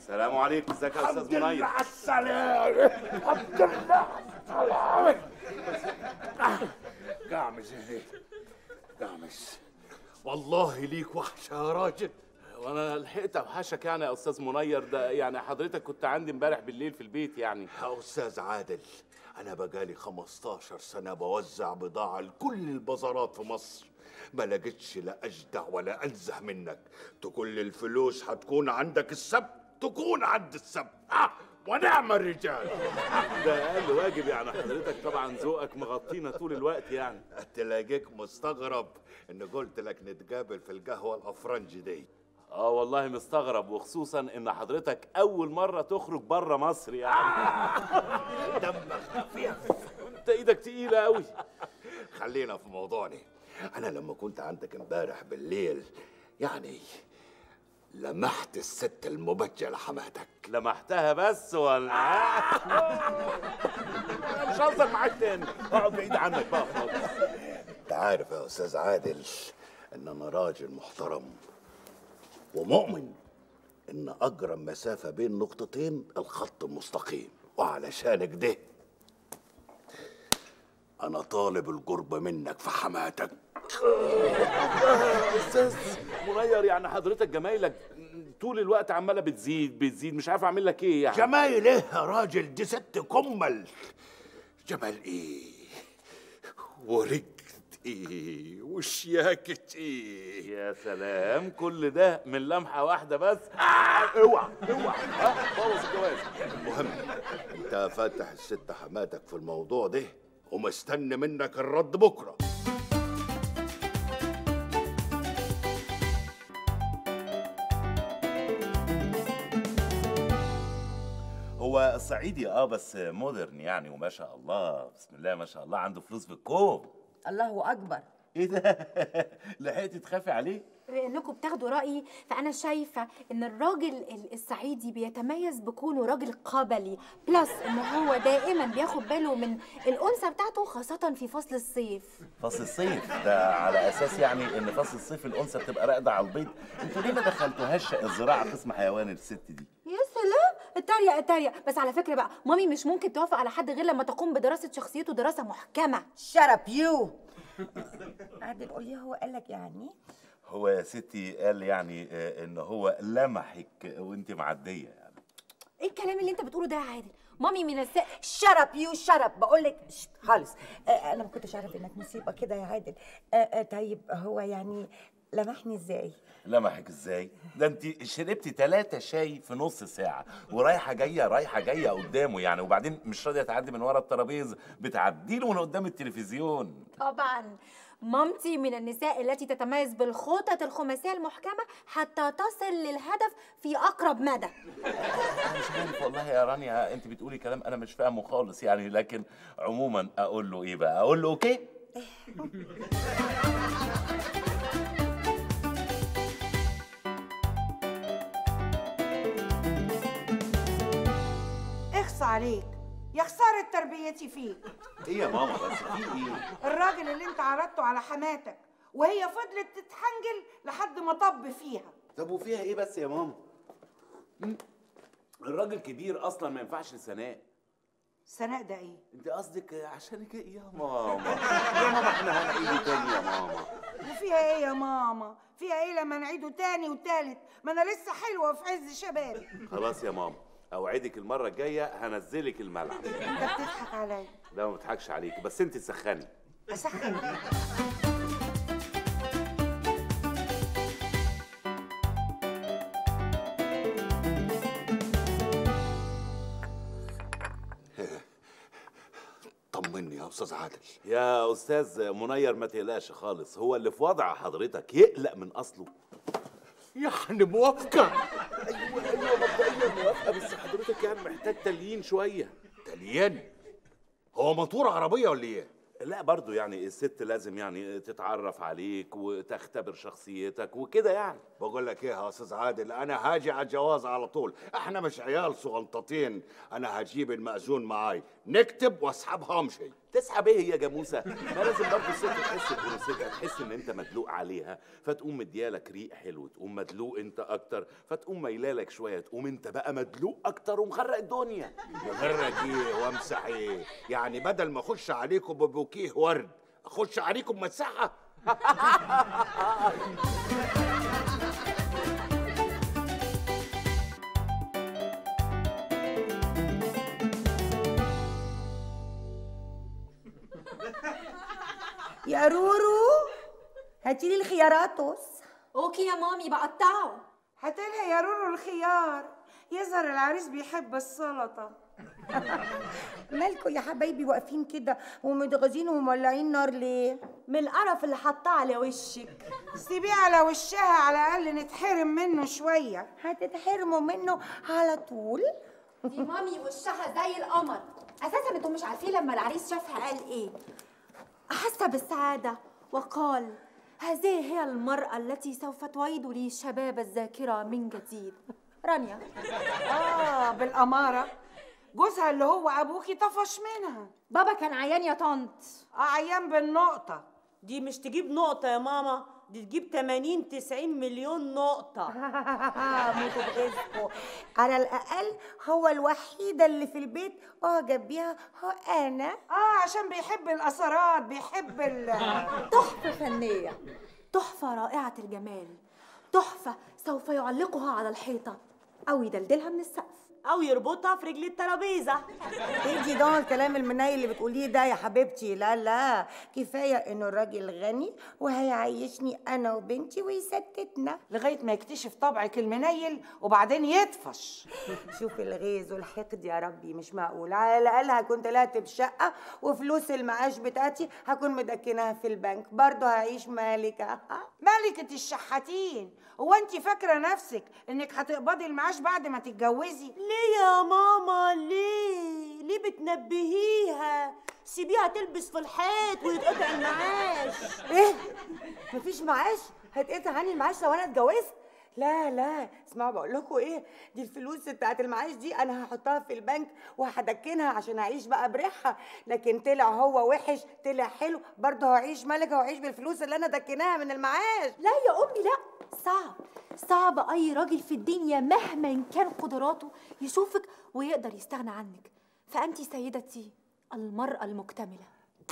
السلام عليكم ازيك يا استاذ منير على السلامة الحمد لله على السلامة قامز قامز والله ليك وحشة يا راجل وانا لحقت اوحشك يعني يا استاذ منير ده يعني حضرتك كنت عندي امبارح بالليل في البيت يعني يا أستاذ عادل أنا بقالي 15 سنة بوزع بضاعة لكل البازارات في مصر ما لقيتش لا أجدع ولا أنزه منك تقول لي الفلوس هتكون عندك السبت تكون عند السبت آه ونعم الرجال ده اقل واجب يعني حضرتك طبعا ذوقك مغطينا طول الوقت يعني تلاقيك مستغرب إن قلت لك نتقابل في القهوة الأفرنجي دي اه والله مستغرب وخصوصا ان حضرتك اول مره تخرج بره مصر يعني دمك خفيف انت ايدك تقيله قوي خلينا في موضوعنا انا لما كنت عندك امبارح بالليل يعني لمحت الست المبجله حماتك لمحتها بس ولا أنا مش هزر معاك تاني اقعد بعيد عنك بقى خالص انت عارف يا استاذ عادل ان انا راجل محترم ومؤمن ان اقرب مسافه بين نقطتين الخط المستقيم وعلشان كده انا طالب القرب منك في حماتك استاذ منير يعني حضرتك جمايلك طول الوقت عماله بتزيد بتزيد مش عارف اعمل لك ايه يعني جمايل ايه يا راجل دي ست كمل جمال ايه ورجت ايه وشياكة ايه يا سلام كل ده من لمحه واحده بس آه اوعى اوعى ها بوظ الجواز المهم انت فاتح الست حماتك في الموضوع ده ومستني منك الرد بكره هو صعيدي اه بس مودرن يعني وما شاء الله بسم الله ما شاء الله عنده فلوس في الكوم الله اكبر ايه ده لحقتي تخافي عليه انكم بتاخدوا رايي فانا شايفه ان الراجل ال- الصعيدي بيتميز بكونه راجل قبلي بلس ان هو دائما بياخد باله من الانثى بتاعته خاصه في فصل الصيف فصل الصيف ده على اساس يعني ان فصل الصيف الانثى بتبقى راقده على البيض انتوا ليه ما دخلتوهاش الزراعه قسم حيوان الست دي يا سلام اتريق اتريق بس على فكره بقى مامي مش ممكن توافق على حد غير لما تقوم بدراسه شخصيته دراسه محكمه شرب يو عادل قول لي هو قال لك يعني هو يا ستي قال يعني آه، ان هو لمحك وانت معديه يعني ايه الكلام اللي انت بتقوله ده يا عادل مامي من الس شرب يو شرب بقول لك شت، خالص آه انا ما كنتش عارف انك مصيبه كده يا عادل آه آه طيب هو يعني لمحني ازاي لمحك ازاي ده انت شربتي ثلاثة شاي في نص ساعة ورايحة جاية رايحة جاية قدامه يعني وبعدين مش راضية تعدي من ورا الترابيزة بتعدي له من قدام التلفزيون طبعا مامتي من النساء التي تتميز بالخطط الخماسية المحكمة حتى تصل للهدف في أقرب مدى انا مش عارف والله يا رانيا انت بتقولي كلام انا مش فاهمه خالص يعني لكن عموما اقول له ايه بقى اقول له اوكي اخص عليك يا خسارة تربيتي فيك ايه يا ماما بس في ايه الراجل اللي انت عرضته على حماتك وهي فضلت تتحنجل لحد ما طب فيها طب وفيها ايه بس يا ماما مم. الراجل كبير اصلا ما ينفعش لسناء سناء ده ايه انت قصدك عشان كده يا ماما يا ماما احنا هنعيده تاني يا ماما وفيها ايه يا ماما فيها ايه لما نعيده تاني وتالت ما انا لسه حلوة في عز شبابي خلاص يا ماما اوعدك المره الجايه هنزلك الملعب انت بتضحك عليا لا ما بضحكش عليك بس انت تسخني اسخن طمني يا استاذ عادل يا استاذ منير ما تقلقش خالص هو اللي في وضع حضرتك يقلق من اصله يعني موافقه ايوه ايوه مبدئيا موافقه بس حضرتك يعني محتاج تليين شويه تليان هو موتور عربيه ولا ايه لا برضو يعني الست لازم يعني تتعرف عليك وتختبر شخصيتك وكده يعني بقول لك ايه يا استاذ عادل انا هاجي على الجواز على طول احنا مش عيال صغنطتين انا هجيب المأذون معاي نكتب واسحبها امشي تسحب ايه يا جاموسه ما لازم برضه الست تحس بانوثتها تحس ان انت مدلوق عليها فتقوم مديالك ريق حلو تقوم مدلوق انت اكتر فتقوم ميلالك شويه تقوم انت بقى مدلوق اكتر ومغرق الدنيا مغرق ايه وامسح ايه يعني بدل ما اخش عليكم ببوكيه ورد اخش عليكم مساحه يا رورو هاتي لي الخياراتوس اوكي يا مامي بقطعه هاتلها يا رورو الخيار يظهر العريس بيحب السلطة مالكوا يا حبايبي واقفين كده ومتغاظين ومولعين نار ليه من القرف اللي حطاه على وشك سيبيه على وشها على الأقل نتحرم منه شوية هتتحرموا منه على طول دي مامي وشها زي القمر اساسا انتوا مش عارفين لما العريس شافها قال ايه احس بالسعاده وقال هذه هي المراه التي سوف تعيد لي شباب الذاكره من جديد رانيا آه بالأمارة جوزها اللي هو أبوكي طفش منها بابا كان عيان يا طنط آه عيان بالنقطة دي مش تجيب نقطة يا ماما دي تجيب 80 90 مليون نقطة موتوا بغيظكوا على الاقل هو الوحيده اللي في البيت اعجب بيها هو انا آه عشان بيحب الأثرات بيحب ال تحفه فنيه تحفه رائعه الجمال تحفه سوف يعلقها على الحيطه او يدلدلها من السقف أو يربطها في رجل الترابيزة ايه دي ده الكلام المناي اللي بتقوليه ده يا حبيبتي لا لا كفايه انه الراجل غني وهيعيشني انا وبنتي ويستتنا لغاية ما يكتشف طبعك المنيل وبعدين يطفش شوف الغيظ والحقد يا ربي مش معقول على الاقل هكون طلعت بشقه وفلوس المعاش بتاعتي هكون مدكناها في البنك برضه هعيش مالكه ملكة الشحاتين هو انت فاكرة نفسك انك هتقبضي المعاش بعد ما تتجوزي ليه يا ماما ليه ليه بتنبهيها سيبيها تلبس في الحيط ويتقطع المعاش ايه مفيش معاش هتقطع عني المعاش لو انا اتجوزت لا لا اسمعوا بقول لكم ايه دي الفلوس بتاعت المعاش دي انا هحطها في البنك وهدكنها عشان اعيش بقى بريحها لكن طلع هو وحش طلع حلو برضه هعيش ملكه وهعيش بالفلوس اللي انا دكناها من المعاش لا يا امي لا صعب صعب اي راجل في الدنيا مهما كان قدراته يشوفك ويقدر يستغنى عنك فانت سيدتي المراه المكتمله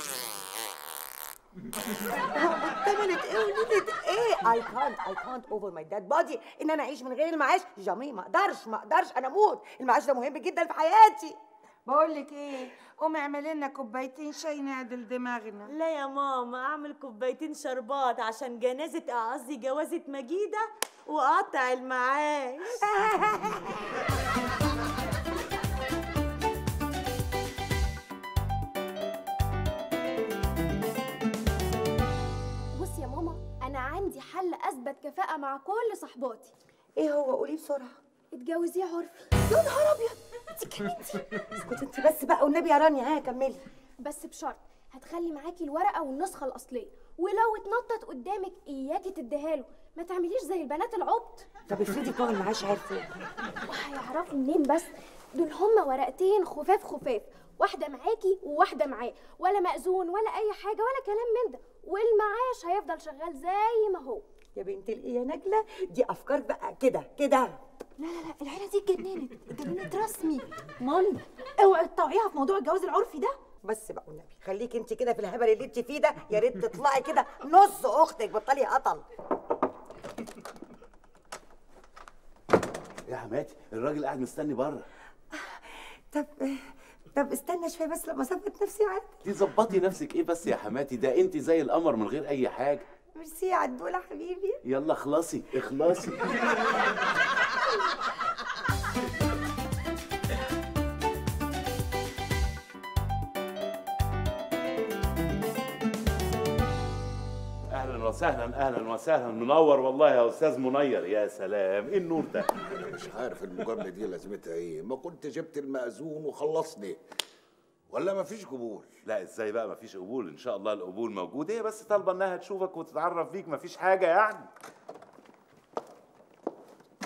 اكتملت ايه وليلة ايه I can't I can't over my dead body ان انا اعيش من غير المعاش جامي ما اقدرش ما اقدرش انا اموت المعاش ده مهم جدا في حياتي بقول لك ايه قومي اعملي لنا كوبايتين شاي نعدل دماغنا لا يا ماما اعمل كوبايتين شربات عشان جنازة قصدي جوازة مجيدة وقطع المعاش بصي يا ماما انا عندي حل اثبت كفاءه مع كل صحباتي ايه هو قولي بسرعه اتجوزيه عرفي يا نهار ابيض انت كملتي اسكتي انت بس بقى والنبي يا رانيا ها كملي بس بشرط هتخلي معاكي الورقه والنسخه الاصليه ولو اتنطط قدامك اياكي تديها له ما تعمليش زي البنات العبط طب افرضي بتوع المعاش عرفوا وهيعرفوا منين بس دول هما ورقتين خفاف خفاف واحده معاكي وواحده معاه ولا مأذون ولا اي حاجه ولا كلام من ده والمعاش هيفضل شغال زي ما هو يا بنت الايه يا نجله دي افكار بقى كده كده لا لا لا العيله دي اتجننت اتجننت رسمي مامي اوعي تطوعيها في موضوع الجواز العرفي ده بس بقى والنبي خليكي انت كده في الهبل اللي انت فيه ده يا ريت تطلعي كده نص اختك بطلي قطل يا حماتي الراجل قاعد مستني بره طب طب استنى شويه بس لما اظبط نفسي عاد دي ظبطي نفسك ايه بس يا حماتي ده انت زي القمر من غير اي حاجه ميرسي يا عدوله حبيبي يلا اخلصي اخلصي اهلا وسهلا اهلا وسهلا منور والله يا استاذ منير يا سلام ايه النور ده مش عارف المجامله دي لازمتها ايه ما كنت جبت المأذون وخلصني ولا ما فيش قبول لا ازاي بقى مفيش قبول ان شاء الله القبول موجود هي بس طالبه انها تشوفك وتتعرف بيك مفيش حاجه يعني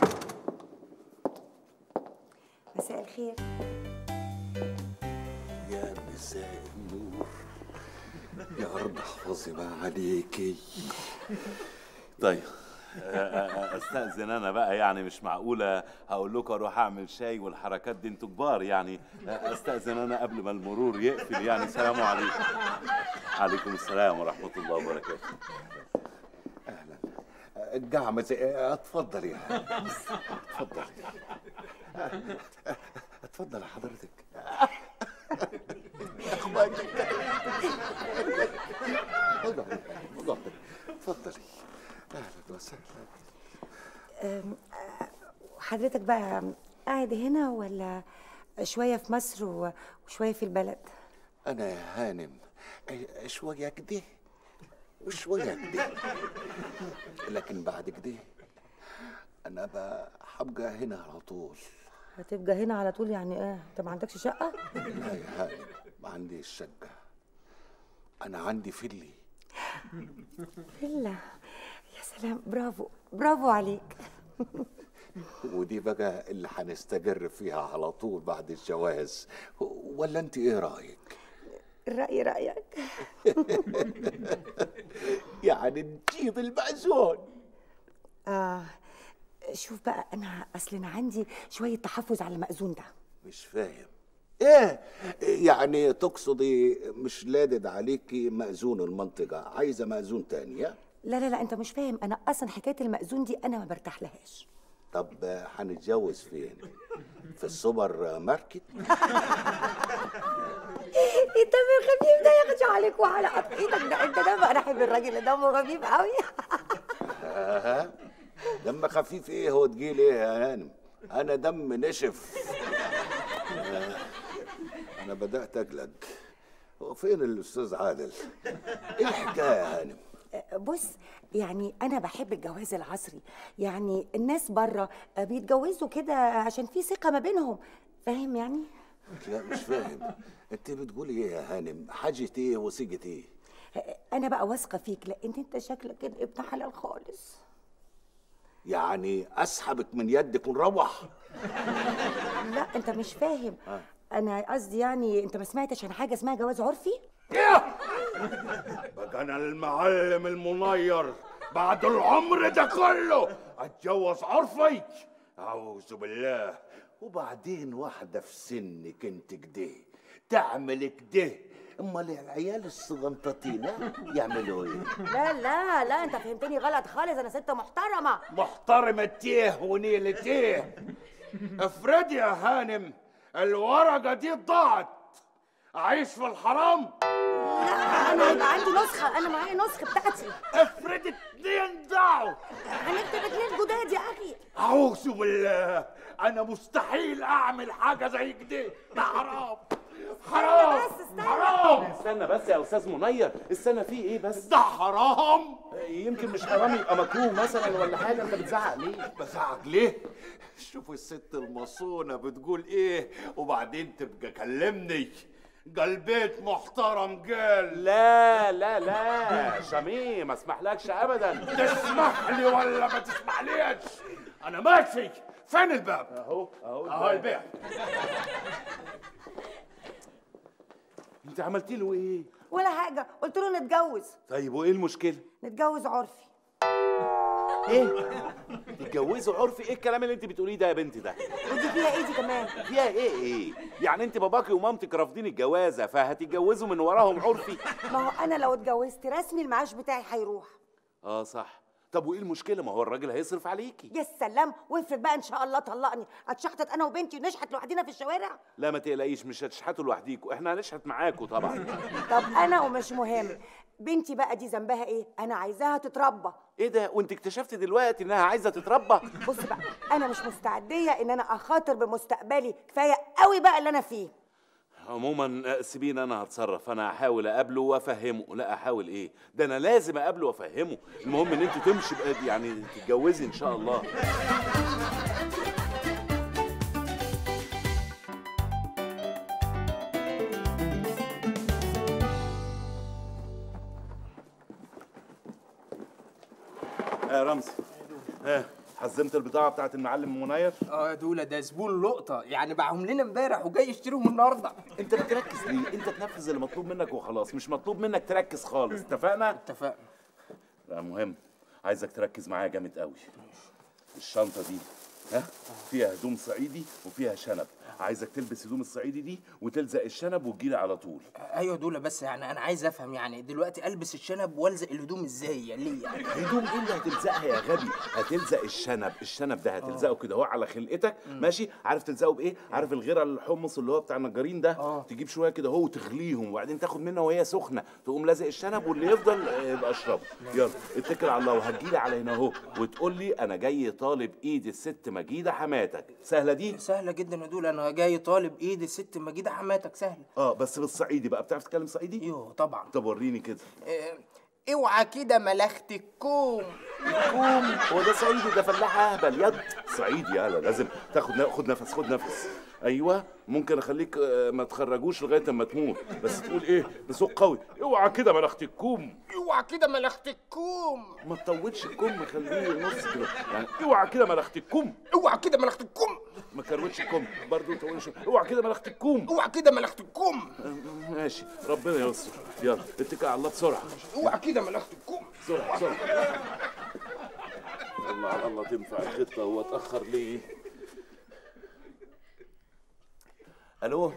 مساء الخير يا مساء النور يا رب احفظي ما عليكي طيب آه، آه، استاذن انا بقى يعني مش معقوله هقول لكم اروح اعمل شاي والحركات دي انتوا كبار يعني آه، استاذن انا قبل ما المرور يقفل يعني سلام عليكم عليكم السلام ورحمه الله وبركاته اهلا الجعمة اتفضل يا هانم. اتفضل اتفضل يا حضرتك اقعدي اقعدي اتفضلي اهلا وسهلا أم، آه، حضرتك بقى قاعد هنا ولا شوية في مصر و- وشوية في البلد انا يا هانم أي- شويه كده وشويه كده لكن بعد كده انا بقى هبقى هنا على طول هتبقى هنا على طول يعني ايه انت ما عندكش شقة لا يا هانم ما عنديش شقه انا عندي فيلي فيلا يا سلام برافو برافو عليك ودي بقى اللي هنستقر فيها على طول بعد الجواز ولا انت ايه رايك الرأي رأيك يعني نجيب المأذون آه شوف بقى انا اصل انا عندي شوية تحفظ على المأذون ده مش فاهم ايه يعني تقصدي مش لادد عليكي مأذون المنطقة عايزة مأذون تاني ها؟ لا لا لا انت مش فاهم انا اصلا حكاية المأذون دي انا ما برتاح لهاش طب هنتجوز فين في السوبر ماركت الدم الخفيف ده يخشى عليك وعلى قط ايدك ده انت دم انا احب الراجل اللي دمه خفيف قوي ها دم خفيف ايه هو تقيل ايه يا هانم انا دم نشف آه، انا بدأت اقلق هو فين الاستاذ عادل ايه الحكايه يا هانم بص يعني انا بحب الجواز العصري يعني الناس بره بيتجوزوا كده عشان في ثقه ما بينهم فاهم يعني لا مش فاهم انت بتقولي ايه يا هانم حاجه ايه وصيجه ايه انا بقى واثقه فيك لان انت شكلك كده ابن حلال خالص يعني اسحبك من يدك ونروح لا انت مش فاهم انا قصدي يعني انت ما سمعتش عن حاجه اسمها جواز عرفي بقى انا المعلم المنير بعد العمر ده كله اتجوز عرفي اعوذ بالله وبعدين واحده في سنك انت كده تعمل كده امال العيال الصغنططين ها؟ يعملوا ايه لا لا لا انت فهمتني غلط خالص انا ست محترمه محترمة تيه ونيلة تيه افرضي يا هانم الورقة دي ضاعت أعيش في الحرام انا هيبقى عندي نسخه انا معايا نسخه بتاعتي افرض اتنين ضاعوا هنكتب اتنين جداد يا اخي أعوذ بالله أنا مستحيل أعمل حاجة زي كده ده حرام حرام بس استنى. حرام استنى بس يا استاذ منير استنى في ايه بس ده حرام يمكن مش حرام يبقى مكروه مثلا ولا حاجه انت بتزعق ليه بزعق ليه؟ شوف الست المصونة بتقول ايه وبعدين تبقى كلمني قال بيت محترم قال لا لا لا شميم ما اسمحلكش ابدا تسمح لي ولا ما تسمحليش انا ماشي فين الباب اهو اهو اهو الباب انت عملتي له ايه ولا حاجه قلت له نتجوز طيب وايه المشكله نتجوز عرفي ايه تتجوزوا عرفي ايه الكلام اللي انت بتقوليه ده يا بنتي ده ودي فيها ايه دي كمان فيها ايه ايه يعني انت باباكي ومامتك رافضين الجوازه فهتتجوزوا من وراهم عرفي ما هو انا لو اتجوزت رسمي المعاش بتاعي هيروح اه صح طب وايه المشكله ما هو الراجل هيصرف عليكي يا سلام وافرض بقى ان شاء الله طلقني اتشحتت انا وبنتي ونشحت لوحدينا في الشوارع لا ما تقلقيش مش هتشحتوا لوحديكوا احنا هنشحت معاكوا طبعا طب انا ومش مهم بنتي بقى دي ذنبها ايه انا عايزاها تتربى ايه ده وانت اكتشفت دلوقتي انها عايزه تتربى بص بقى انا مش مستعديه ان انا اخاطر بمستقبلي كفايه قوي بقى اللي انا فيه عموما آه، سيبيني انا هتصرف انا هحاول اقابله وافهمه لا احاول ايه ده انا لازم اقابله وافهمه المهم ان انت تمشي بقى يعني تتجوزي ان شاء الله آه رمزي ها خزنت البضاعه بتاعت المعلم منير اه يا دولا ده زبون لقطه يعني باعهم لنا امبارح وجاي يشتريهم النهارده انت بتركز ليه انت تنفذ اللي مطلوب منك وخلاص مش مطلوب منك تركز خالص اتفقنا اتفقنا لا مهم عايزك تركز معايا جامد قوي الشنطه دي ها فيها هدوم صعيدي وفيها شنب عايزك تلبس هدوم الصعيدي دي وتلزق الشنب وتجيلي على طول ايوه يا دولا بس يعني انا عايز افهم يعني دلوقتي البس الشنب والزق الهدوم ازاي يعني ليه يعني هدوم ايه اللي هتلزقها يا غبي هتلزق الشنب الشنب ده هتلزقه كده اهو على خلقتك ماشي عارف تلزقه بايه عارف الغيره الحمص اللي هو بتاع النجارين ده آه. تجيب شويه كده اهو وتغليهم وبعدين تاخد منها وهي سخنه تقوم لازق الشنب واللي يفضل آه، يبقى اشربه يلا اتكل على الله وهتجيلي على هنا اهو وتقول لي انا جاي طالب ايد الست مجيده حماتك سهله دي سهله جدا يا دولا انا جاي طالب ايد الست مجيده حماتك سهله اه بس بالصعيدي بقى بتعرف تتكلم صعيدي ايوه طبعا طب وريني كده آه، اوعى كده ملخت الكوم كوم هو ده صعيدي ده فلاح اهبل يد صعيدي يلا لازم تاخد خد نفس خد نفس ايوه ممكن اخليك آه، ما تخرجوش لغايه اما تموت بس تقول ايه بصوت قوي اوعى كده بلغت الكوم اوعى كده ملخت الكوم ما تطولش الكم خليه نص كده يعني اوعى كده ملغت الكم اوعى كده ملخت الكوم ما كروتش الكم برضه تقول شو اوعى كده ملغت الكم اوعى كده ملخت الكوم ماشي ربنا يستر يلا اتكل على الله بسرعه اوعى كده ملخت الكوم بسرعه بسرعه الله على الله تنفع الخطه هو اتاخر ليه الو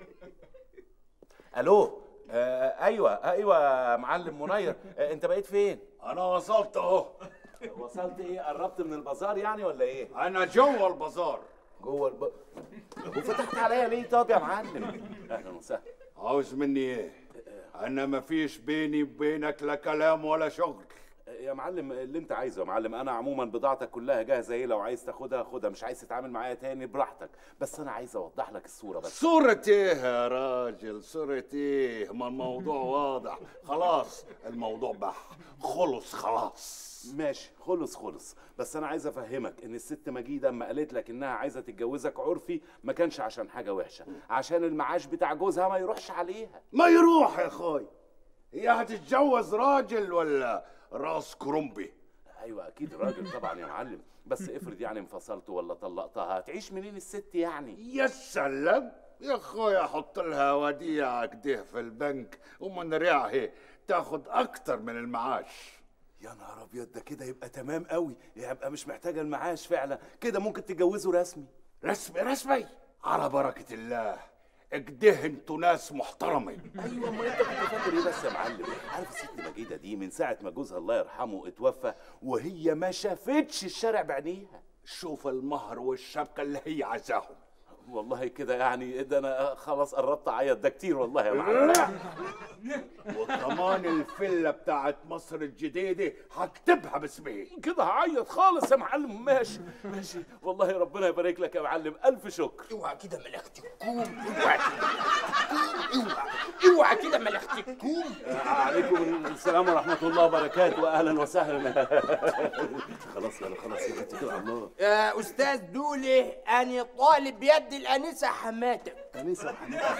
الو آه ايوه ايوه يا معلم منير آه انت بقيت فين انا وصلت اهو وصلت ايه قربت من البازار يعني ولا ايه انا جوه البازار جوه الب... وفتحت عليا ليه طب يا معلم اهلا وسهلا عاوز مني ايه انا مفيش بيني وبينك لا كلام ولا شغل يا معلم اللي انت عايزه يا معلم انا عموما بضاعتك كلها جاهزه ايه لو عايز تاخدها خدها مش عايز تتعامل معايا تاني براحتك بس انا عايز اوضح لك الصوره بس صورة ايه يا راجل صورة ايه ما الموضوع واضح خلاص الموضوع بح خلص خلاص ماشي خلص خلص بس انا عايز افهمك ان الست مجيده اما قالت لك انها عايزه تتجوزك عرفي ما كانش عشان حاجه وحشه عشان المعاش بتاع جوزها ما يروحش عليها ما يروح يا اخوي هي هتتجوز راجل ولا راس كرنبي ايوه اكيد راجل طبعا يا معلم بس افرض يعني انفصلت ولا طلقتها هتعيش منين الست يعني يا سلام يا اخويا حط لها وديعة كده في البنك ومن ريعها تاخد اكتر من المعاش يا نهار ابيض ده كده يبقى تمام قوي يبقى مش محتاجه المعاش فعلا كده ممكن تتجوزوا رسمي رسمي رسمي على بركة الله اكده انتوا ناس محترمة ايوه ما انت كنت فاكر ايه بس يا معلم عارف الست مجيده دي من ساعه ما جوزها الله يرحمه اتوفى وهي ما شافتش الشارع بعينيها شوف المهر والشبكة اللي هي عايزاهم والله كده يعني ده انا خلاص قربت اعيط ده كتير والله يا معلم وكمان الفيلا بتاعت مصر الجديدة هكتبها باسمي كده هعيط خالص يا معلم ماشي ماشي والله ربنا يبارك لك يا معلم الف شكر اوعى كده ملخت الكوم اوعى كده اوعى اوعى كده ملخت الكوم عليكم السلام ورحمه الله وبركاته واهلا وسهلا خلاص يلا خلاص يا بنتي كده على الله يا استاذ دولي انا طالب بيد الانسه حماتك انسه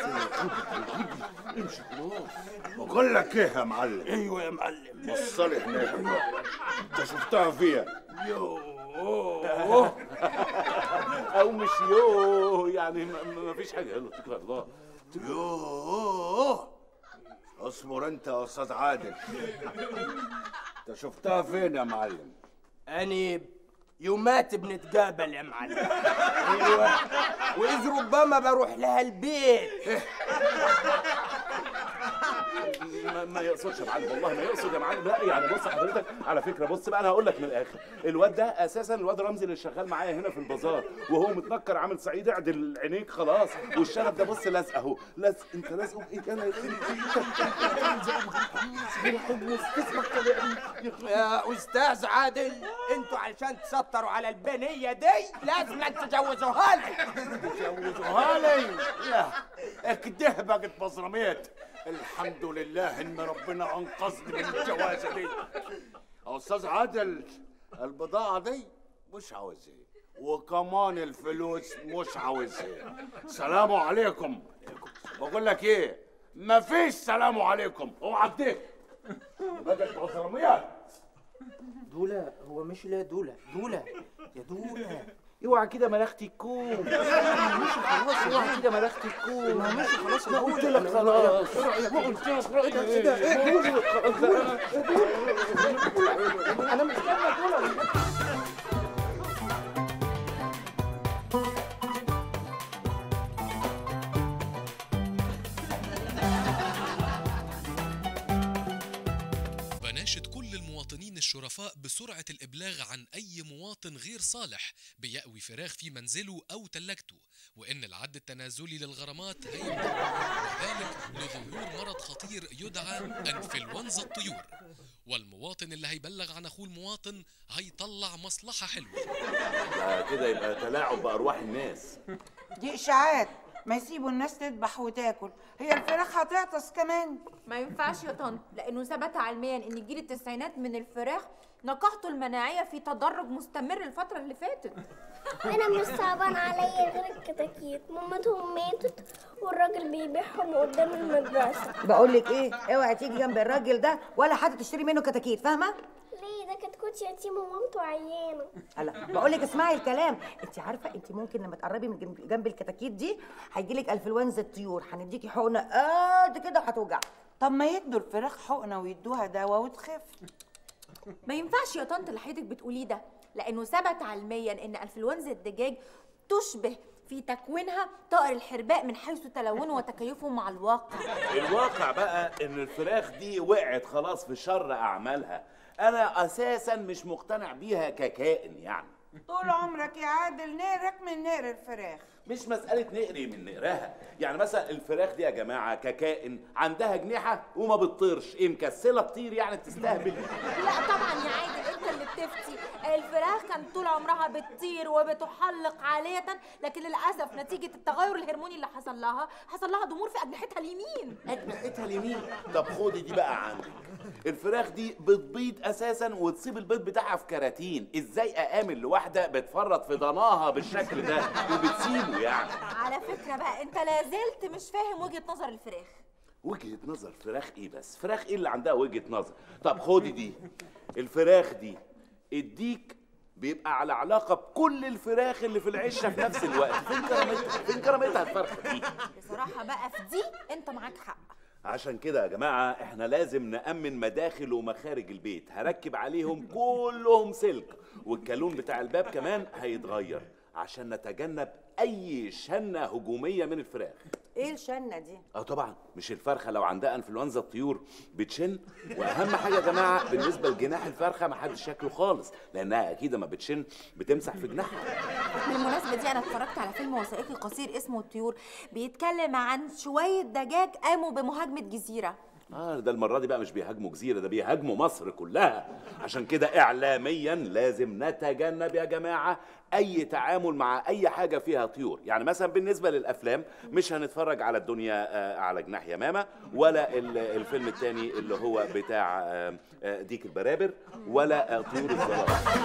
امشي خلاص بقول لك ايه يا معلم ايوه يا معلم وصلي هناك انت شفتها فيها يوه او مش يو يعني ما- ما ما فيش حاجه يلا اتكل على الله يوه اصبر انت يا استاذ عادل انت شفتها فين يا معلم أنا يومات بنتقابل يا معلم ايوه واذ ربما بروح لها البيت ما, ما يقصدش يا معلم والله ما يقصد يا معلم لا يعني بص حضرتك على فكره بص بقى انا هقول لك من الاخر الواد ده اساسا الواد رمزي اللي شغال معايا هنا في البازار وهو متنكر عامل صعيد اعدل عينيك خلاص والشنب ده بص لازق اهو لازق انت لازقه بايه انا تسمع كلامي يا استاذ عادل انتوا علشان تسطروا على البنيه دي لازم تجوزوها لي جوزوها لي لا اكده بقت بزرميت الحمد لله ان ربنا انقذني من الجوازه دي يا استاذ عادل البضاعه دي مش عاوزها وكمان الفلوس مش عاوزها سلام عليكم بقول لك ايه مفيش سلام عليكم اوعى تديك بقت بزرميات دولة هو مش لا دولة دولة يا دولة اوعى كده ملختي الكوم مش خلاص اوعى كده ملختي الكوم ما مش خلاص ما قلت لك خلاص ما قلت لك انا مستنى دولة بناشد كل المواطنين الشرفاء بسرعة الإبلاغ عن أي مواطن غير صالح بيأوي فراخ في منزله أو تلاجته وإن العد التنازلي للغرامات هيبدأ وذلك لظهور مرض خطير يدعى أنفلونزا الطيور والمواطن اللي هيبلغ عن أخوه المواطن هيطلع مصلحة حلوة ده كده يبقى تلاعب بارواح الناس دي اشاعات ما يسيبوا الناس تذبح وتاكل هي الفراخ هتعطس كمان ما ينفعش يا طنط لانه ثبت علميا ان جيل التسعينات من الفراخ نقاهته المناعيه في تدرج مستمر الفتره اللي فاتت انا مش صعبان عليا غير الكتاكيت مامتهم ماتت والراجل بيبيعهم قدام المدرسه بقول لك ايه اوعي تيجي جنب الراجل ده ولا حتى تشتري منه كتاكيت فاهمه ليه ده كتكوت يتيم ومامته عيانه لا بقول لك اسمعي الكلام انت عارفه انت ممكن لما تقربي من جنب, جنب الكتاكيت دي هيجي لك انفلونزا الطيور هنديكي حقنه قد كده هتوجعك طب ما يدوا الفراخ حقنه ويدوها دواء وتخف ما ينفعش يا طنط اللي حضرتك بتقوليه ده لانه ثبت علميا ان انفلونزا الدجاج تشبه في تكوينها طائر الحرباء من حيث تلونه وتكيفه مع الواقع الواقع بقى ان الفراخ دي وقعت خلاص في شر اعمالها انا اساسا مش مقتنع بيها ككائن يعني طول عمرك يا عادل نقرك من نقر الفراخ مش مسألة نقري من نقرها يعني مثلا الفراخ دي يا جماعة ككائن عندها جنيحة وما بتطيرش ايه مكسلة تطير يعني بتستهبل لا طبعا يا عادل انت اللي بتفتي الفراخ كانت طول عمرها بتطير وبتحلق عالية لكن للأسف نتيجة التغير الهرموني اللي حصل لها حصل لها ضمور في أجنحتها اليمين أجنحتها اليمين طب خدي دي بقى عندك الفراخ دي بتبيض اساسا وتصيب البيض بتاعها في كراتين ازاي اامن لواحده بتفرط في ضناها بالشكل ده وبتسيبه يعني على فكرة بقى انت لازلت مش فاهم وجهة نظر الفراخ وجهه نظر فراخ ايه بس فراخ ايه اللي عندها وجهه نظر طب خدي دي الفراخ دي الديك بيبقى على علاقه بكل الفراخ اللي في العشه في نفس الوقت فين كرامتها فين كرامتها الفرخه دي بصراحة بقى في دي انت معاك حق عشان كده يا جماعة احنا لازم نأمن مداخل ومخارج البيت هركب عليهم كلهم سلك والكالون بتاع الباب كمان هيتغير عشان نتجنب أي شنة هجومية من الفراخ ايه الشنه دي اه طبعا مش الفرخه لو عندها انفلونزا الطيور بتشن واهم حاجه يا جماعه بالنسبه لجناح الفرخه ما حدش شكله خالص لانها اكيد ما بتشن بتمسح في جناحها بالمناسبة دي أنا اتفرجت على فيلم وثائقي قصير اسمه الطيور بيتكلم عن شوية دجاج قاموا بمهاجمة جزيرة اه ده المره دي بقى مش بيهاجموا جزيره ده بيهاجموا مصر كلها عشان كده اعلاميا لازم نتجنب يا جماعه اي تعامل مع اي حاجه فيها طيور يعني مثلا بالنسبه للافلام مش هنتفرج على الدنيا آه، على جناح يمامه ولا ال- الفيلم التاني اللي هو بتاع آه، آه، ديك البرابر ولا آه، طيور الظلام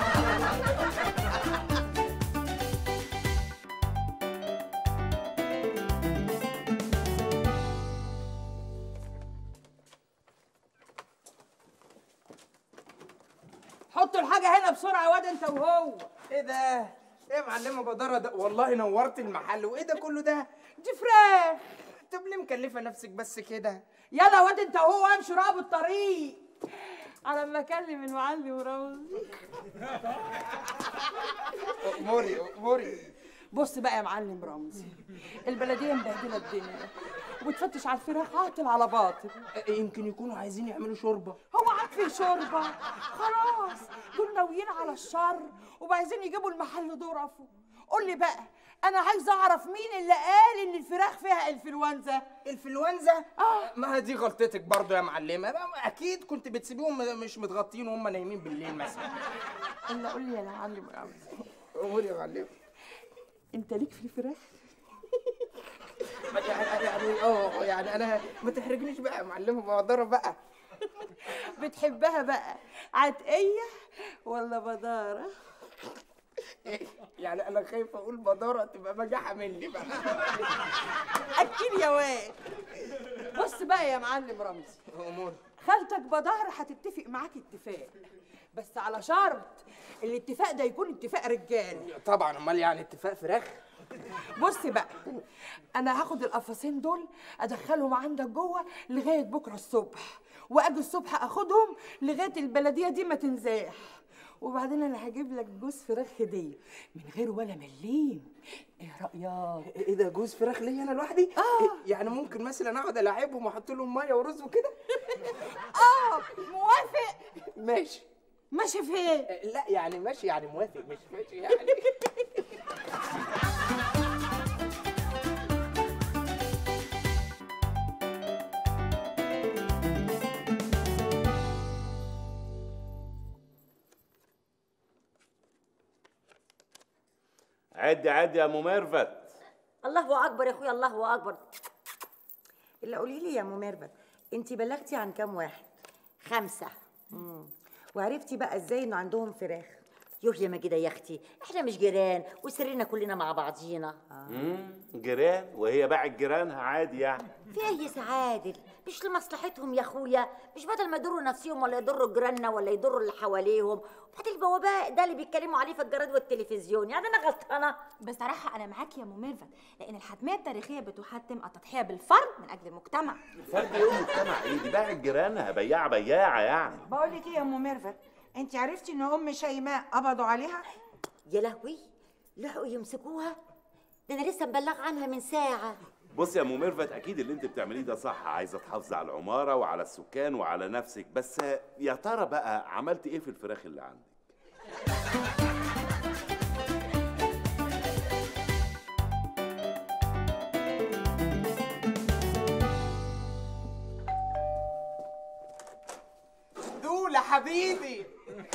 حطوا الحاجه هنا بسرعه يا واد انت وهو ايه ده؟ ايه يا معلمه بدره ده؟ والله نورت المحل وايه ده كله ده؟ دي فراخ طب ليه مكلفه نفسك بس كده؟ يلا يا واد انت وهو امشوا رقبوا الطريق على ما اكلم المعلم رمزي اموري اموري بص بقى يا معلم رمزي البلديه مبهدله الدنيا وبتفتش على الفراخ عاطل على باطل يمكن يكونوا عايزين يعملوا شوربه هو عاد في شوربه خلاص دول ناويين على الشر وعايزين يجيبوا المحل ظرفه قول لي بقى انا عايز اعرف مين اللي قال ان الفراخ فيها انفلونزا انفلونزا؟ اه ما هي دي غلطتك برضو يا معلمه اكيد كنت بتسيبيهم مش متغطين وهم نايمين بالليل مثلا الا قول لي يا معلم رمزي اموري يا معلمه انت ليك في الفراخ يعني يعني اه يعني انا ما تحرجنيش بقى يا معلمه بدره بقى بتحبها بقى عتقيه ولا بداره يعني انا خايف اقول بداره تبقى بجاحه مني بقى اكيد يا واد بص بقى يا معلم رمزي اموري خالتك بدار هتتفق معاك اتفاق بس على شرط الاتفاق ده يكون اتفاق رجال طبعا امال يعني اتفاق فراخ بص بقى انا هاخد القفاصين دول ادخلهم عندك جوه لغايه بكره الصبح واجي الصبح اخدهم لغايه البلديه دي ما تنزاح وبعدين انا هجيب لك جوز فراخ هديه من غير ولا مليم ايه رايك ايه ده جوز فراخ ليا انا لوحدي آه. يعني ممكن مثلا اقعد العبهم واحط لهم ميه ورز وكده اه موافق ماشي ماشي فين لا يعني ماشي يعني موافق مش ماشي يعني عدي عدي يا ام ميرفت الله اكبر يا اخويا الله اكبر الا قولي لي يا ام ميرفت انت بلغتي عن كام واحد خمسه مم. وعرفتي بقى ازاي انه عندهم فراخ يوه يا ماجدة يا اختي احنا مش جيران وسرنا كلنا مع بعضينا مم، جيران وهي باعت جيرانها عادي يعني في اي سعادل مش لمصلحتهم يا اخويا مش بدل ما يضروا نفسهم ولا يضروا جيراننا ولا يضروا اللي حواليهم وبعدين البواباء ده اللي بيتكلموا عليه في الجرائد والتلفزيون يعني انا غلطانه بصراحة أنا معاك يا أم ميرفت لأن الحتمية التاريخية بتحتم التضحية بالفرد من أجل المجتمع فرد يوم مجتمع ايه دي باعت جيرانها بياعه بياعه يعني بقول لك ايه يا ام ميرفت انت عرفتي ان ام شيماء قبضوا عليها يا لهوي لحقوا يمسكوها ده انا لسه مبلغ عنها من ساعه بص يا ام ميرفت اكيد اللي انت بتعمليه ده صح عايزه تحافظي على العماره وعلى السكان وعلى نفسك بس يا ترى بقى عملت ايه في الفراخ اللي عندك دول حبيبي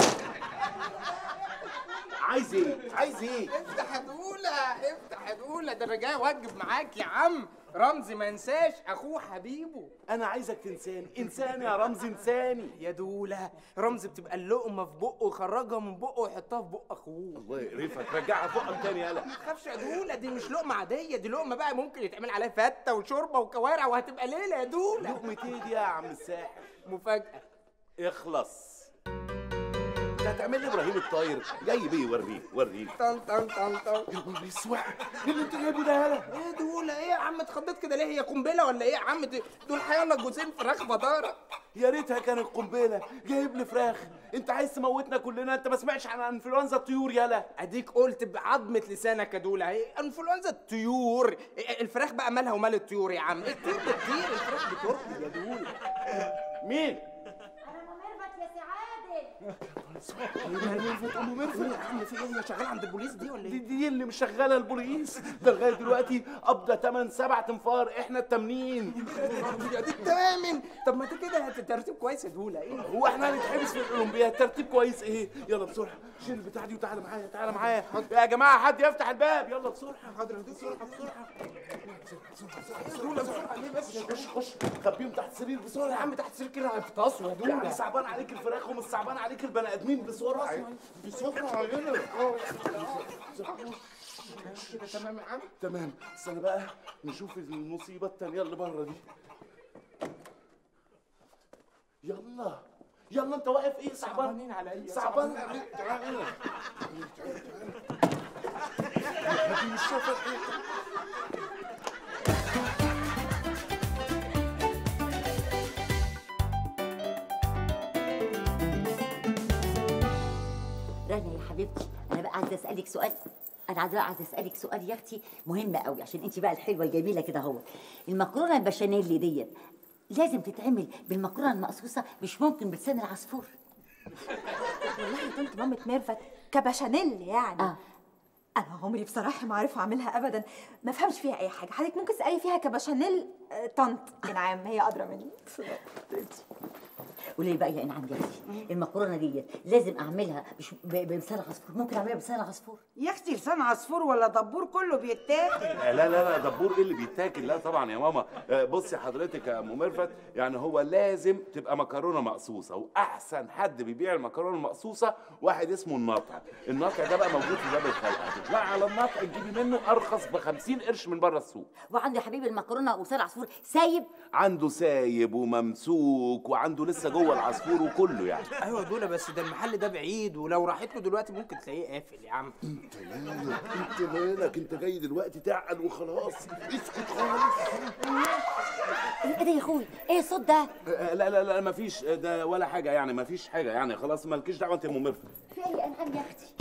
عايز ايه عايز ايه افتح يا دولة افتح يا دولة ده انا جاي اوجب معاك يا عم رمزي ما انساش اخوه حبيبه انا عايزك تنساني انساني يا رمزي انساني يا دولة رمزي بتبقى اللقمة في بقه يخرجها من بقه ويحطها في بق اخوه الله يقرفك رجعها فوقك تاني يلا ما تخافش يا دولة دي مش لقمة عادية دي لقمة بقى ممكن يتعمل عليها فتة وشوربة وكوارع وهتبقى ليلة يا دولة لقمة ايه دي يا عم الساحر مفاجأة اخلص انت هتعمل لي ابراهيم الطاير جاي بيه وريه وريه طن طن طن طن يا نهار اسود ايه اللي انت جايبه ده يالا ايه دولة ايه يا عم اتخضيت كده ليه هي قنبلة ولا ايه يا عم دي- دول حيالله جوزين فراخ بدارة يا ريتها كانت قنبله جايب لي فراخ انت عايز تموتنا كلنا انت ما سمعتش عن انفلونزا الطيور يالا اديك قلت بعظمة لسانك يا دولة اهي انفلونزا الطيور إيه الفراخ بقى مالها ومال الطيور يا عم الطيور بتطير الفراخ بترقد يا دولة مين انا ميرفت يا سعادل ام ميرفت يا عم في ايه هي شغالة عند البوليس دي ولا دي, ايه؟ دي اللي مشغله البوليس ده لغايه دلوقتي قبضه 8 7 تنفار احنا التامنين يا دي التامن طب ما انت كده ترتيب كويس يا دولة ايه؟ هو احنا هنتحبس في الاولمبياد ترتيب كويس ايه يلا بسرعه شيل البتاع دي وتعالى معايا تعالى معايا يا جماعه حد يفتح الباب يلا بسرعه حاضر يا دولة بسرعة دولة بسرعه ليه بس خش خش خبيهم تحت السرير بسرعه يا عم تحت سلك كده هيفطسوا يا يعني دولة صعبان عليك الفراخ ومش صعبان عليك البني ادمين بسرعه بسرعه يلا كده تمام يا عم تمام استنى بقى نشوف المصيبه التانيه اللي بره دي يلا يلا انت واقف ايه صعبان صعبانين عليا صعبان عليك تعالى هنا هدي الشوفة ايه رانيا يا حبيبتي انا بقى عايزه اسالك سؤال انا عايزه عايزه اسالك سؤال يا اختي مهم قوي عشان انت بقى الحلوه الجميله كده اهو المكرونه البشاميل ديت لازم تتعمل بالمكرونه المقصوصه مش ممكن بلسان العصفور والله يا طنط مامة ميرفت كبشانيل يعني اه انا عمري بصراحه ما اعرفها اعملها ابدا ما فهمش فيها اي حاجه حضرتك ممكن تسالي فيها كبشانيل آه، طنط انعام هي ادرى مني وليه بقى يا انعام يا اختي المكرونه ديت لازم اعملها مش ب- بلسان العصفور ممكن اعملها بلسان العصفور يا اختي لسان عصفور ولا دبور كله بيتاكل لا لا لا دبور ايه اللي بيتاكل لا طبعا يا ماما آه، بصي حضرتك يا ام ميرفت يعني هو لازم تبقى مكرونه مقصوصه واحسن حد بيبيع المكرونه المقصوصه واحد اسمه الناطع الناطع ده بقى موجود في باب الخلق هتطلعي على الناطع تجيبي منه ارخص ب 50 قرش من بره السوق وعندي يا حبيبي المكرونه ولسان العصفور سايب عنده سايب وممسوك وعنده لسه جوه جوه العصفور وكله يعني ايوه يا دولا بس ده المحل ده بعيد ولو راحت له دلوقتي ممكن تلاقيه قافل يا عم انت مالك انت مالك انت جاي دلوقتي تعقل وخلاص اسكت خالص ايه ده يا اخوي ايه الصوت ده آه، لا لا لا مفيش آه، ده ولا حاجه يعني مفيش حاجه يعني خلاص مالكيش دعوه انت ام مرفت في اي انعام يا اختي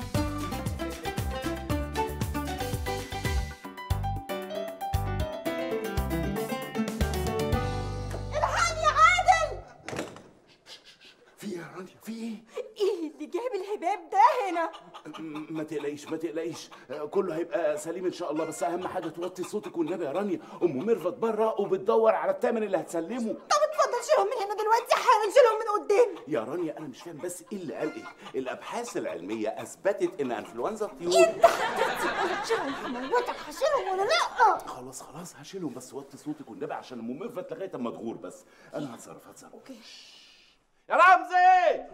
الحقني يا عادل في ايه يا رانيا في ايه ايه اللي جاب الهباب ده هنا م- ما تقلقيش ما تقلقيش آه، كله هيبقى سليم ان شاء الله بس اهم حاجه توطي صوتك والنبي يا رانيا ام ميرفت بره وبتدور على الثمن اللي هتسلمه طب اتفضل شيلهم من هنا دلوقتي حالا شيلهم من قدامي يا رانيا انا مش فاهم بس ايه اللي قال ايه الابحاث العلميه اثبتت ان انفلونزا الطيور انت هتدي شيلهم هموتك هشيلهم ولا لا خلاص خلاص هشيلهم بس وطي صوتك والنبي عشان ام ميرفت لغايه اما تغور بس انا هتصرف هتصرف اوكي يا رمزي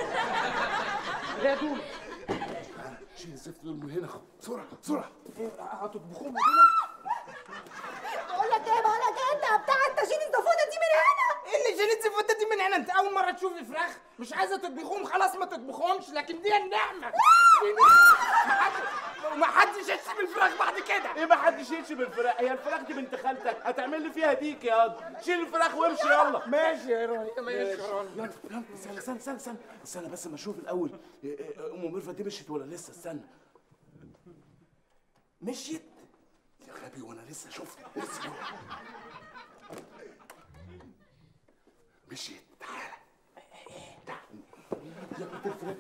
يا دولا شيل الزفت دول من هنا بسرعه بسرعه هتطبخوهم بقول لك ايه بقول لك ايه انت بتاع انت شيل الزفوته دي من هنا ايه اللي شالت الزفوته دي من هنا انت اول مره تشوف الفراخ مش عايزه تطبخوهم خلاص ما تطبخهمش لكن دي النعمه دي نعمة. ما حدش يشتم الفراخ بعد كده ايه ما حدش يشي بالفراخ هي الفراخ دي بنت خالتك هتعمل لي فيها ديك يا واد شيل الفراخ وامشي يلا ماشي يا رانيا ماشي يا رانيا يلا يلا استنى استنى استنى استنى استنى بس ما اشوف الاول إيه، إيه، ام ميرفت دي مشيت ولا لسه استنى مشيت يا غبي وانا لسه شفت اصبر مشيت تعالى تعالى يا بنت الفراخ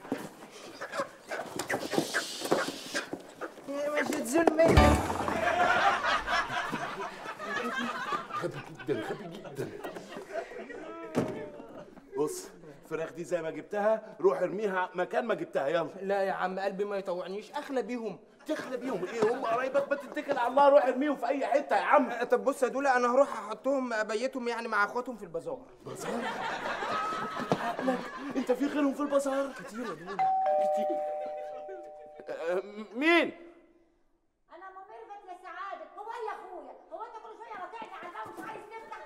مش تزول مني غبي جدا غبي جدا بص الفراخ دي زي ما جبتها روح ارميها مكان ما جبتها يلا لا يا عم قلبي ما يطوعنيش اخلى بيهم تخلى بيهم ايه هم قرايبك ما تتكل على الله روح ارميهم في اي حته يا عم طب بص يا دولا انا هروح احطهم ابيتهم يعني مع اخواتهم في البازار بازار عقلك انت في غيرهم في البازار كتير يا دول كتير آه، مين انا ام ميرفت يا سعاده هو ايه يا اخويا هو انت كل شويه قاطعني على الباب ومش عايز تفتح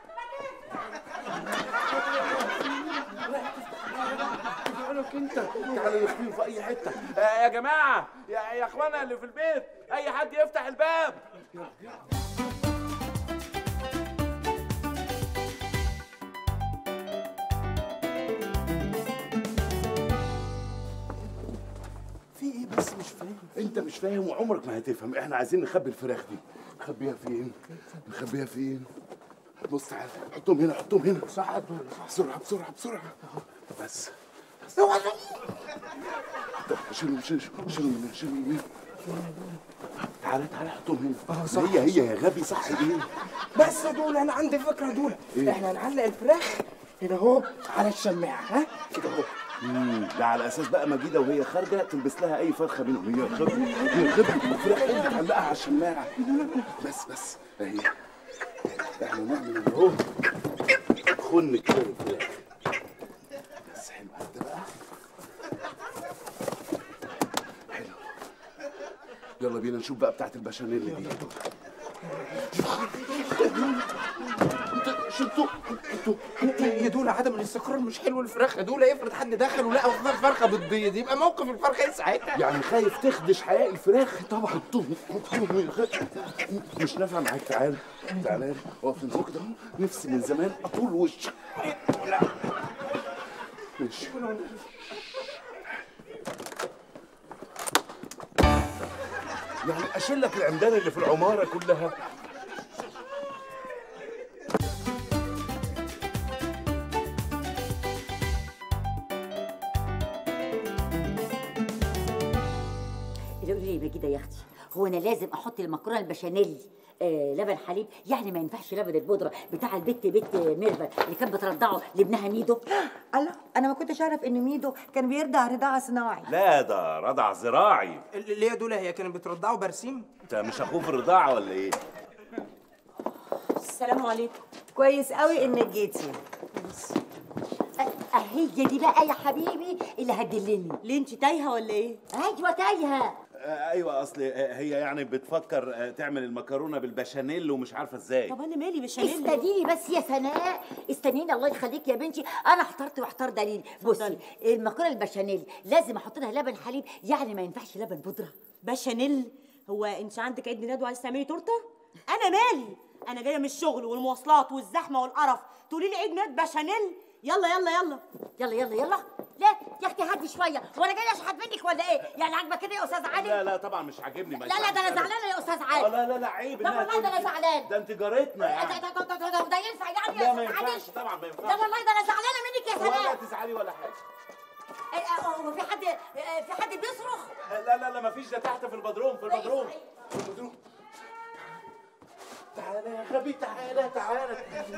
ما تفتح مالك انت تعالى نخفيهم في اي حته آه، يا جماعه يا يا اخوانا اللي في البيت اي حد يفتح الباب في ايه بس مش فاهم انت مش فاهم وعمرك ما هتفهم احنا عايزين نخبي الفراخ دي نخبيها فين نخبيها فين بص تعالى حطهم هنا حطهم هنا صح بسرعه بسرعه بسرعه بس اوعى طب شيلهم شيلهم شيلهم من هنا شيلهم من هنا تعالى تعالى حطهم هنا صح، هي هي يا غبي صح ايه بس يا دولا انا عندي فكره دولا احنا هنعلق الفراخ هنا اهو على الشماعه ها كده اهو مم، ده على اساس بقى مجيده وهي خارجه تلبس لها اي فرخه منهم هي خبره هي خبره الفراخ انت تعلقها على الشماعه بس بس اهي احنا نعمل اهو خن كده الفراخ بس حلو ده بقى حلو يلا بينا نشوف بقى بتاعت البشاميل دي انت شلتوا انتوا يا دولا عدم الاستقرار مش حلو الفراخ يا دولا افرض حد دخل ولقى فرخه بتبيض يبقى موقف الفرخه ايه ساعتها يعني خايف تخدش حياء الفراخ طبعا حطهم حطهم مش نافع معاك تعال تعال اقف من فوق ده نفسي من زمان اطول وشك ماشي يعني اشيل لك العمدان اللي في العماره كلها قولي لي مجيده يا اختي هو انا لازم احط المكرونه البشاميل آه لبن حليب يعني ما ينفعش لبن البودره بتاع البت بت ميرفت اللي كانت بترضعه لابنها ميدو الله انا ما كنتش اعرف ان ميدو كان بيرضع رضاعه صناعي لا ده رضع زراعي ليه يا دولا هي كانت بترضعه برسيم انت مش اخوه في الرضاعه ولا ايه السلام عليكم كويس قوي انك جيتي هي دي بقى يا حبيبي اللي هتدلني ليه انت تايهه ولا ايه ايوه تايهه آه، ايوه اصل آه، هي يعني بتفكر آه، تعمل المكرونه بالبشاميل ومش عارفه ازاي طب انا مالي بشاميل استنيني بس يا سناء استنيني الله يخليك يا بنتي انا احترت واحتار دليل بصي المكرونه البشاميل لازم احط لها لبن حليب يعني ما ينفعش لبن بودره بشاميل هو انت عندك عيد ميلاد وعايز تعملي تورته انا مالي انا جايه من الشغل والمواصلات والزحمه والقرف تقولي لي عيد ميلاد بشاميل يلا يلا يلا يلا يلا يلا لا يا اختي هدي شويه وانا جايه اشحت منك ولا ايه يعني عاجبك كده يا استاذ علي لا لا طبعا مش عاجبني ما لا لا ده انا ينفعش. زعلانه يا استاذ آه، علي لا لا لا عيب لا إنها والله ده انا تقول- زعلان ده انت جارتنا ده يعني ده- ده- ده- ده- ده ينفع يعني لا يا ما استاذ علي ينفعش طبعا ما لا ينفعش والله ده انا زعلانه منك يا ولا سناء تزعلي ولا حاجه آه، آه، هو في حد آه، في حد بيصرخ آه، لا لا لا ما فيش ده تحت في البدروم في البدروم في البدروم تعالى يا غبي تعالى تعالى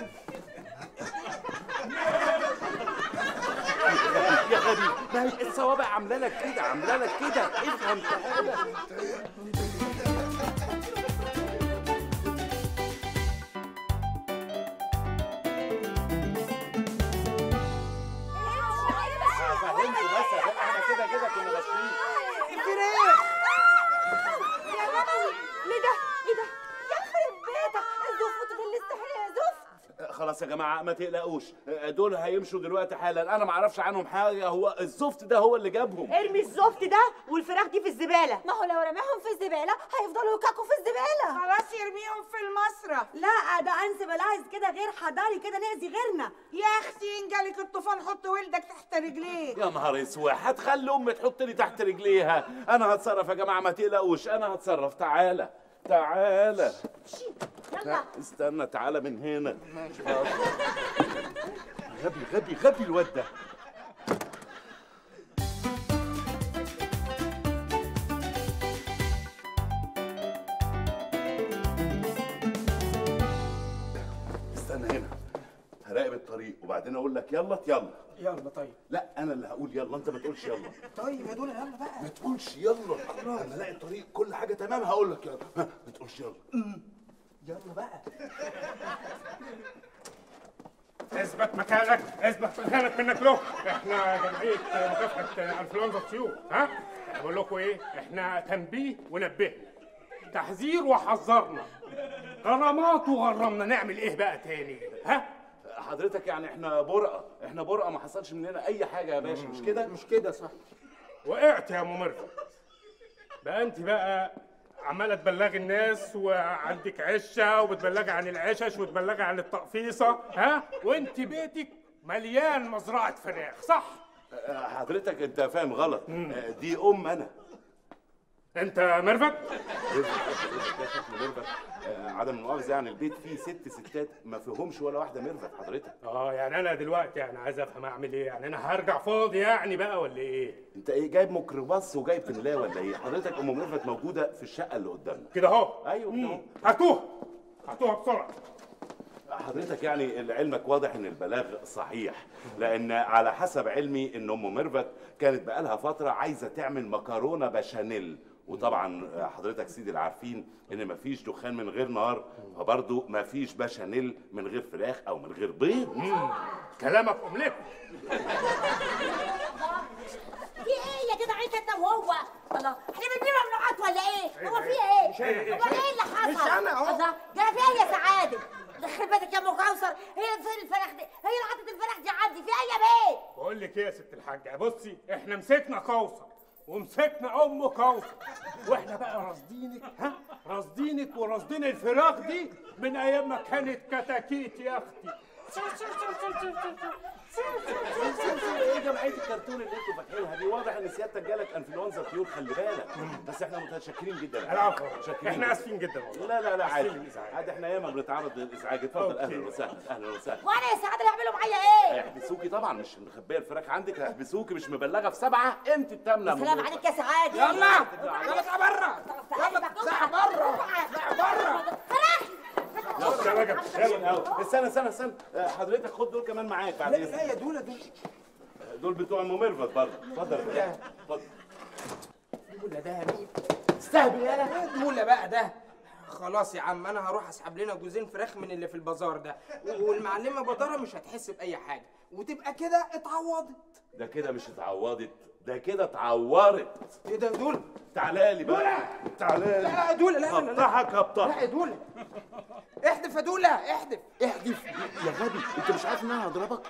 يا غبي ما هي الصوابع عامله لك كده عامله لك كده افهم تعالى فهمت بس احنا كده كده كنا ماشيين الفراخ يا لهوي ليه ده ايه ده يخرب بيتك الزفت اللي استحي يا زفت خلاص يا جماعه ما تقلقوش دول هيمشوا دلوقتي حالا انا ما اعرفش عنهم حاجه هو الزفت ده هو اللي جابهم ارمي الزفت ده والفراخ دي في الزباله ما هو لو رماهم في الزباله هيفضلوا يكاكوا في الزباله خلاص يرميهم في المسرح لا ده انسب العايز كده غير حضاري كده نأذي غيرنا يا اختي ان جالك الطوفان حط ولدك تحت رجليه يا نهار اسود هتخلي امي تحط لي تحت رجليها انا هتصرف يا جماعه ما تقلقوش انا هتصرف تعالى تعالى يلا استنى تعالى من هنا غبي غبي غبي الواد ده استنى هنا هراقب الطريق وبعدين اقول لك يلا يلا يلا طيب لا انا اللي هقول يلا انت ما تقولش يلا طيب يا دولة يلا بقى ما تقولش يلا لما الاقي الطريق كل حاجه تمام هقول لك يلا ها، ما تقولش يلا يلا بقى اثبت مكانك اثبت مكانك منك له احنا جمعيه مكافحه انفلونزا الطيور ها بقول لكم ايه احنا تنبيه ونبهنا تحذير وحذرنا غرامات وغرمنا نعمل ايه بقى تاني ها حضرتك يعني احنا برقه احنا برقه ما حصلش مننا اي حاجه يا باشا مش كده مش كده صح وقعت يا ام مرفت بقى انت بقى عماله تبلغي الناس وعندك عشه وبتبلغي عن العشش وتبلغي عن التقفيصه ها وانت بيتك مليان مزرعه فراخ صح آه، حضرتك انت فاهم غلط آه، دي ام انا انت مرفت ميرفت آه، عدم المؤاخذه يعني البيت فيه ست ستات ما فيهمش ولا واحده ميرفت حضرتك اه يعني انا دلوقتي يعني عايز افهم اعمل ايه يعني انا هرجع فاضي يعني بقى ولا ايه انت ايه جايب ميكروباص وجايب تملاه ولا ايه حضرتك ام ميرفت موجوده في الشقه اللي قدامنا كده اهو ايوه كده اهو. هاتوها هاتوها بسرعه حضرتك يعني لعلمك واضح ان البلاغ صحيح لان على حسب علمي ان ام ميرفت كانت بقالها فتره عايزه تعمل مكرونه بشاميل وطبعا حضرتك سيدي العارفين ان مفيش دخان من غير نار فبرضه مفيش بشاميل من غير فراخ او من غير بيض كلامك املك في ايه يا جدع انت انت وهو الله احنا بنبيع ممنوعات ولا ايه هو في ايه مش أنا. هو ايه اللي حصل مش أنا أهو. الله ده في ايه يا سعاده يخرب بيتك يا ام كوثر هي فين الفراخ دي هي اللي حطت الفراخ دي عندي في ايه يا بيه بقول لك ايه يا ست الحاجه بصي احنا مسكنا كوثر ومسكنا ام كوثر واحنا بقى راصدينك ها راصدينك وراصدين الفراخ دي من ايام ما كانت كتاكيت يا اختي ايه جمعيه الكرتون اللي انتوا فاتحينها دي واضح ان سيادتك جالك انفلونزا طيور خلي بالك بس احنا متشكرين جدا العفو متشكرين احنا جداً. اسفين جدا والله لا لا لا عادي آسفين للإزعاج. عادي احنا ياما بنتعرض للازعاج اتفضل أوكي. اهلا وسهلا اهلا وسهلا وانا يا سعاده اللي هيعملوا معايا ايه هيحبسوكي طبعا مش مخبيه الفراخ عندك هيحبسوكي مش مبلغه في سبعه انت التامنه سلام عليك يا سعاده يلا يلا اطلع بره يلا اطلع بره اطلع بره يلا يا رجب يلا استنى استنى استنى آه، حضرتك خد دول كمان معاك بعد لا اذنك يا دوله دول دول بتوع ام ميرفت برضه اتفضل يا فندم. اتفضل دوله ده مين استهبل يالا ايه دوله بقى ده خلاص يا عم انا هروح اسحب لنا جوزين فراخ من اللي في البازار ده والمعلمه بداره مش هتحس باي حاجه وتبقى كده اتعوضت ده كده مش اتعوضت ده كده اتعورت ايه ده دول تعالى لي بقى تعالى لي لا دول لا لا لا هفتحك لا هفتحك يا دول احدف يا دولة احدف احدف يا غبي انت مش عارف ان انا هضربك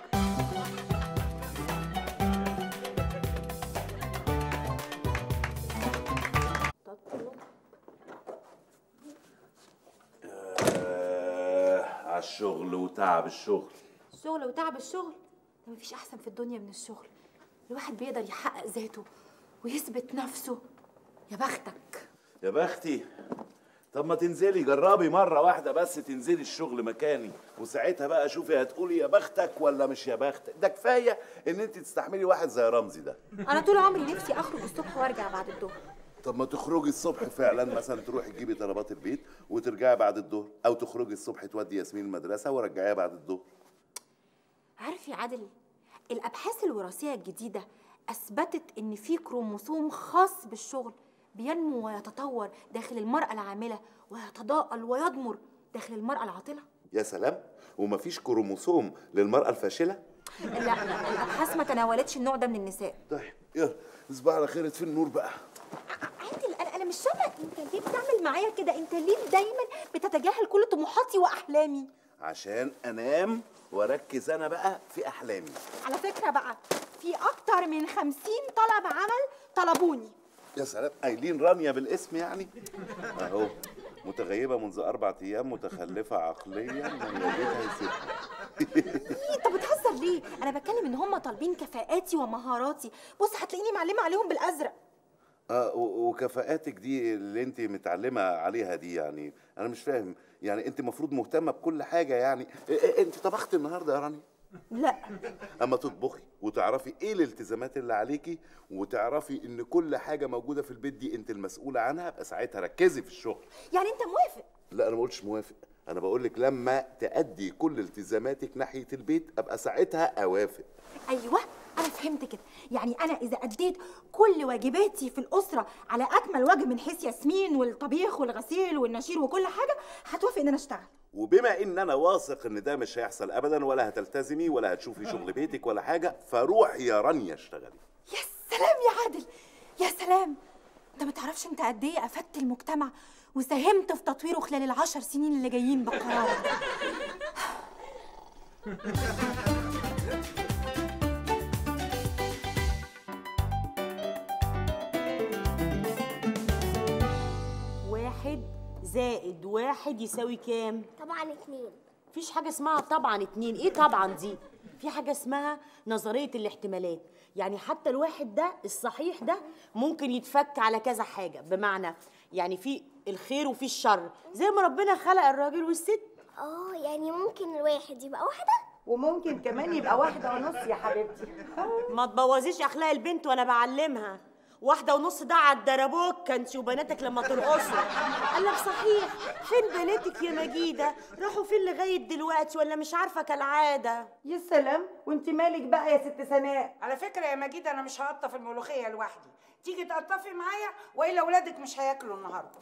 آه، على الشغل وتعب الشغل الشغل وتعب الشغل ده مفيش احسن في الدنيا من الشغل الواحد بيقدر يحقق ذاته ويثبت نفسه يا بختك يا بختي طب ما تنزلي جربي مرة واحدة بس تنزلي الشغل مكاني وساعتها بقى شوفي هتقولي يا بختك ولا مش يا بختك ده كفاية ان انت تستحملي واحد زي رمزي ده انا طول عمري نفسي اخرج الصبح وارجع بعد الظهر طب ما تخرجي الصبح فعلا مثلا تروحي تجيبي طلبات البيت وترجعي بعد الظهر او تخرجي الصبح تودي ياسمين المدرسة ورجعيها بعد الظهر عارف يا عادل الابحاث الوراثيه الجديده اثبتت ان في كروموسوم خاص بالشغل بينمو ويتطور داخل المراه العامله ويتضاءل ويضمر داخل المراه العاطله يا سلام ومفيش كروموسوم للمرأة الفاشلة لا الابحاث ما تناولتش النوع ده من النساء طيب يلا تصبح على خير في النور بقى عادل انا انا مش فاهمه انت ليه بتعمل معايا كده انت ليه دايما بتتجاهل كل طموحاتي واحلامي عشان انام واركز انا بقى في احلامي على فكره بقى في اكتر من خمسين طلب عمل طلبوني يا سلام قايلين رانيا بالاسم يعني اهو متغيبة منذ أربعة أيام متخلفة عقليا من والدها يسيبها إيه، انت بتهزر ليه انا بتكلم ان هم طالبين كفاءاتي ومهاراتي بص هتلاقيني معلمه عليهم بالازرق اه و- وكفاءاتك دي اللي انت متعلمة عليها دي يعني أنا مش فاهم يعني أنت المفروض مهتمة بكل حاجة يعني إيه إيه أنت طبختي النهاردة يا رانيا؟ لا اما تطبخي وتعرفي ايه الالتزامات اللي عليكي وتعرفي ان كل حاجه موجوده في البيت دي انت المسؤوله عنها يبقى ساعتها ركزي في الشغل يعني انت موافق لا انا ما قلتش موافق انا بقول لك لما تأدي كل التزاماتك ناحيه البيت ابقى ساعتها اوافق ايوه انا فهمت كده يعني انا اذا اديت كل واجباتي في الاسره على اكمل وجه من حيث ياسمين والطبيخ والغسيل والنشير وكل حاجه هتوافق ان انا اشتغل وبما ان انا واثق ان ده مش هيحصل ابدا ولا هتلتزمي ولا هتشوفي شغل بيتك ولا حاجه فروحي يا رانيا اشتغلي يا سلام يا عادل يا سلام انت ما تعرفش انت قد ايه افدت المجتمع وساهمت في تطويره خلال العشر سنين اللي جايين بقرارك ده واحد زائد واحد يساوي كام؟ طبعا اتنين مفيش حاجة اسمها طبعا اتنين، ايه طبعا دي؟ في حاجة اسمها نظرية الاحتمالات، يعني حتى الواحد ده الصحيح ده ممكن يتفك على كذا حاجة، بمعنى يعني في الخير وفي الشر، زي ما ربنا خلق الراجل والست. اه يعني ممكن الواحد يبقى واحدة وممكن كمان يبقى واحدة ونص يا حبيبتي ما تبوظيش اخلاق البنت وانا بعلمها واحدة ونص ده على الدربوك انت وبناتك لما ترقصوا قال لك صحيح فين بناتك يا مجيدة راحوا فين لغاية دلوقتي ولا مش عارفة كالعادة يا سلام وانت مالك بقى يا ست سناء على فكرة يا مجيد أنا مش هقطف الملوخية لوحدي تيجي تقطفي معايا وإلا ولادك مش هياكلوا النهاردة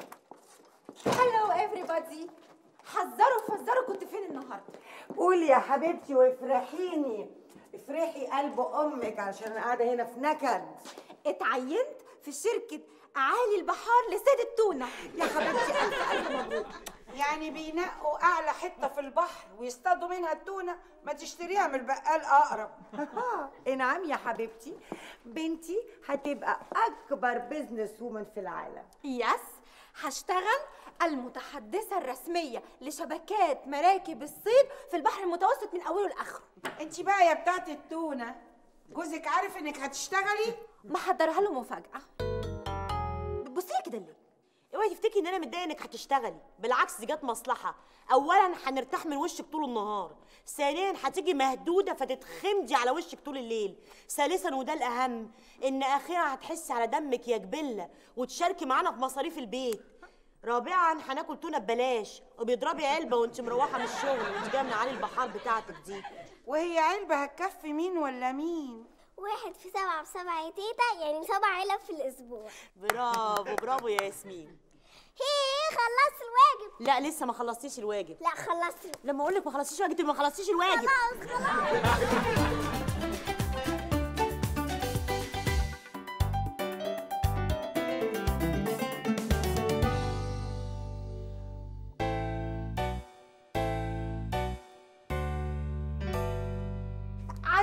هلو everybody حذروا فزروا كنت فين النهارده قولي يا حبيبتي وافرحيني افرحي قلب امك عشان أنا قاعده هنا في نكد اتعينت في شركه اعالي البحار لسيد التونه يا حبيبتي الف الف مبروك يعني بينقوا أعلى حتة في البحر ويصطادوا منها التونة ما تشتريها من البقال أقرب انعم يا حبيبتي بنتي هتبقى اكبر بزنس وومن في العالم يس هشتغل المتحدثة الرسمية لشبكات مراكب الصيد في البحر المتوسط من أوله لآخره انت بقى يا بتاعت التونة جوزك عارف انك هتشتغلي محضرها له مفاجأة بتبصي لي كده ليه؟ اوعي تفتكري ان انا متضايقه انك هتشتغلي بالعكس دي جت مصلحه اولا هنرتاح من وشك طول النهار ثانيا هتيجي مهدوده فتتخمدي على وشك طول الليل ثالثا وده الاهم ان اخيرا هتحسي على دمك يا جبله وتشاركي معانا في مصاريف البيت رابعا هناكل تونه ببلاش وبيضربي علبه وانت مروحه من الشغل وانت جايه من علي البحار بتاعتك دي وهي علبة هتكفي مين ولا مين واحد في سبعة في سبعة يا تيتا يعني سبع علب في الأسبوع برافو برافو يا ياسمين هي خلصت الواجب لا لسه ما خلصتيش الواجب لا خلصت لما اقول لك ما خلصتيش الواجب تبقى ما خلصتيش الواجب خلاص خلاص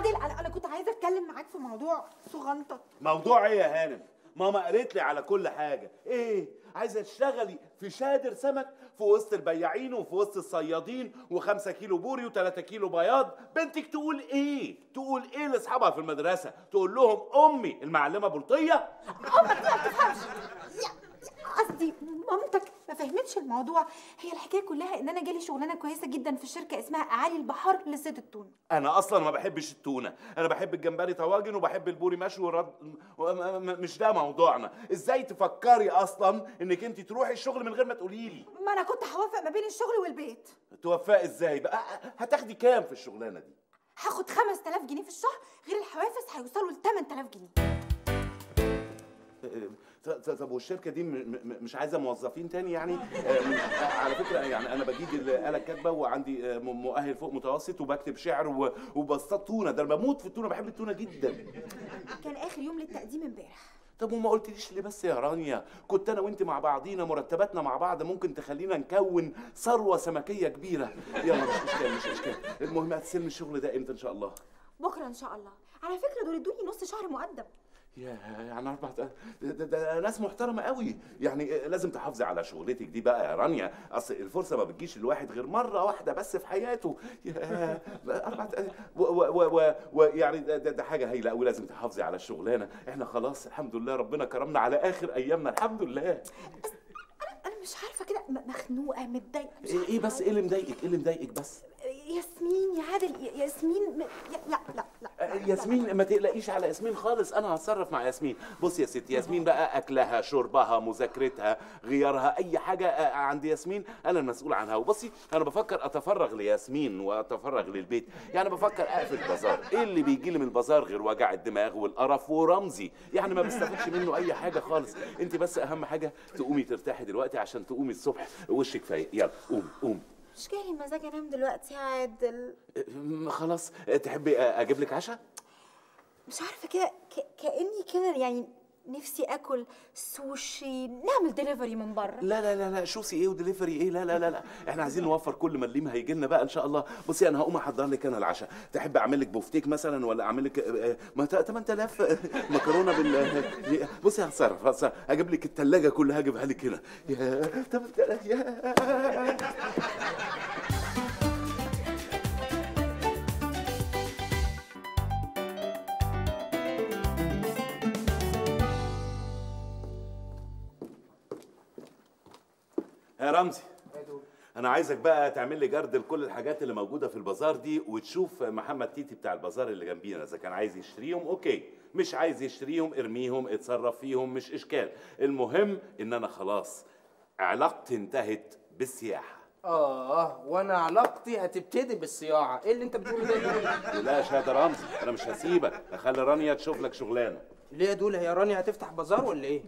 عادل انا انا كنت عايزه اتكلم معاك في موضوع صغنطه موضوع ايه يا هانم ماما قالت لي على كل حاجه ايه عايزه تشتغلي في شادر سمك في وسط البياعين وفي وسط الصيادين وخمسة كيلو بوري وثلاثة كيلو بياض بنتك تقول ايه تقول ايه لاصحابها في المدرسه تقول لهم امي المعلمه بلطيه قصدي مامتك ما فهمتش الموضوع هي الحكايه كلها ان انا جالي شغلانه كويسه جدا في شركه اسمها اعالي البحار لصيد التونه انا اصلا ما بحبش التونه انا بحب الجمبري طواجن وبحب البوري مشوي والرد و- م- م- مش ده موضوعنا ازاي تفكري اصلا انك انت تروحي الشغل من غير ما تقولي لي ما انا كنت هوافق ما بين الشغل والبيت توفقي ازاي بقى هتاخدي كام في الشغلانه دي هاخد 5000 جنيه في الشهر غير الحوافز هيوصلوا ل 8000 جنيه ط- ط- طب والشركه دي م- م- مش عايزه موظفين تاني يعني آه، م- آه، على فكره يعني انا بجيب الاله الكاتبه وعندي آه، م- مؤهل فوق متوسط وبكتب شعر و- وبصطاد تونه ده انا بموت في التونه بحب التونه جدا كان اخر يوم للتقديم امبارح طب وما قلتليش ليه بس يا رانيا كنت انا وانت مع بعضينا مرتباتنا مع بعض ممكن تخلينا نكون ثروه سمكيه كبيره يلا مش اشكال مش اشكال المهم هتسلم الشغل ده امتى ان شاء الله بكره ان شاء الله على فكره دول ادوني نص شهر مقدم يا يعني اربع ده, ده, ده ناس محترمه قوي يعني لازم تحافظي على شغلتك دي بقى يا رانيا اصل الفرصه ما بتجيش الواحد غير مره واحده بس في حياته يا اربع ويعني ده, ده, ده حاجه هايله قوي لازم تحافظي على الشغلانه احنا خلاص الحمد لله ربنا كرمنا على اخر ايامنا الحمد لله انا مش عارفه كده م- مخنوقه متضايقه مش ايه إيه بس ايه اللي مضايقك ايه اللي مضايقك بس ياسمين يا عادل ي- ياسمين م... ي- لا لا لا آه، ياسمين ما تقلقيش على ياسمين خالص انا هتصرف مع ياسمين بص يا ستي ياسمين بقى اكلها شربها مذاكرتها غيارها اي حاجه آه، عند ياسمين انا المسؤول عنها وبصي انا بفكر اتفرغ لياسمين واتفرغ للبيت يعني بفكر اقفل بازار ايه اللي بيجي لي من البازار غير وجع الدماغ والقرف ورمزي يعني ما بستفدش منه اي حاجه خالص انت بس اهم حاجه تقومي ترتاحي دلوقتي عشان تقومي الصبح وشك فايق يلا قوم قوم مش جاي مزاج انام دلوقتي يا عادل آه، خلاص آه، تحبي آه، اجيب لك عشاء مش عارفه كده ك... كاني كده يعني نفسي اكل سوشي نعمل دليفري من بره لا لا لا لا شوسي ايه ودليفري ايه لا لا لا لا احنا عايزين نوفر كل مليم هيجي لنا بقى ان شاء الله بصي انا هقوم احضر لك انا العشاء تحب اعمل لك بوفتيك مثلا ولا اعمل لك آه، آه، ما ت- 8000 مكرونه بال آه، بصي هتصرف هتصرف هجيب لك الثلاجه كلها هجيبها لك هنا يا 8000 يا يا رمزي انا عايزك بقى تعمل لي جرد لكل الحاجات اللي موجوده في البازار دي وتشوف محمد تيتي بتاع البازار اللي جنبينا اذا كان عايز يشتريهم اوكي مش عايز يشتريهم ارميهم اتصرف فيهم مش اشكال المهم ان انا خلاص علاقتي انتهت بالسياحه اه وانا علاقتي هتبتدي بالصياعه ايه اللي انت بتقوله ده يا دول؟ لا يا ده رمزي انا مش هسيبك هخلي رانيا تشوف لك شغلانه ليه يا دول هي رانيا هتفتح بازار ولا ايه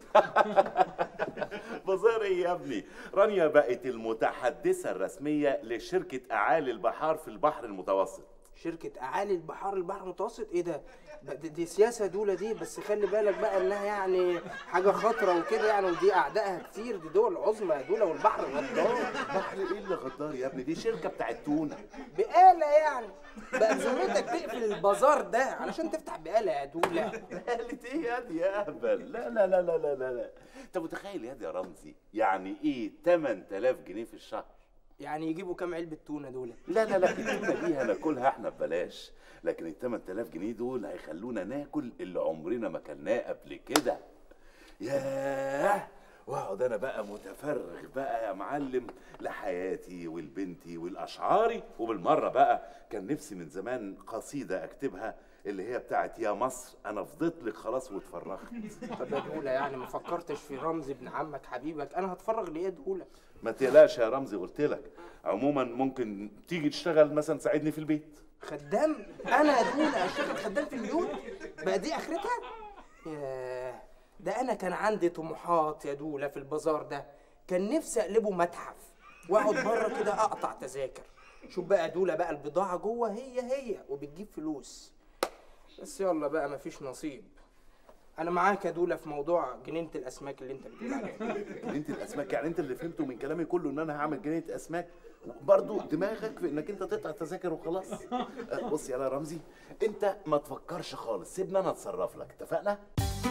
بازار ايه يا ابني رانيا بقت المتحدثه الرسميه لشركه اعالي البحار في البحر المتوسط شركة أعالي البحار البحر المتوسط إيه ده؟ بقى دي, دي سياسة دولة دي بس خلي بالك بقى إنها يعني حاجة خطرة وكده يعني ودي أعدائها كتير دي دول عظمى يا دولة والبحر غدار بحر ايه اللي غدار يا ابني دي شركه بتاعت تونه بقالة يعني بقى بذمتك تقفل البازار ده علشان تفتح بقالة يا دولة قالت ايه يا دي يا اهبل لا لا لا لا لا لا لا انت متخيل يا دي يا رمزي يعني ايه 8000 جنيه في الشهر يعني يجيبوا كام علبة تونة دول لا لا لا التونه دي هناكلها احنا ببلاش لكن ال 8000 جنيه دول هيخلونا ناكل اللي عمرنا ما كلناه قبل كده ياه واقعد انا بقى متفرغ بقى يا معلم لحياتي ولبنتي والاشعاري وبالمره بقى كان نفسي من زمان قصيده اكتبها اللي هي بتاعت يا مصر انا فضيت لك خلاص واتفرغت طب يا دولة يعني ما فكرتش في رمزي ابن عمك حبيبك أنا هتفرغ ليه يا دولة ما تقلقش يا رمزي قلت لك عموما ممكن تيجي تشتغل مثلا تساعدني في البيت خدام انا يا دولة اشتغل خدام في البيوت بقى دي اخرتها ياه ده انا كان عندي طموحات يا دولة في البازار ده كان نفسي اقلبه متحف واقعد بره كده اقطع تذاكر شوف بقى يا دولة بقى البضاعة جوه هي هي وبتجيب فلوس بس يلا بقى مفيش نصيب انا معاك يا دوله في موضوع جنينه الاسماك اللي انت بتقول عليها جنينه الاسماك يعني انت اللي فهمته من كلامي كله ان انا هعمل جنينه اسماك برضه دماغك في انك انت تقطع تذاكر وخلاص أه، بص يا رمزي انت ما تفكرش خالص سيبنا انا اتصرف لك اتفقنا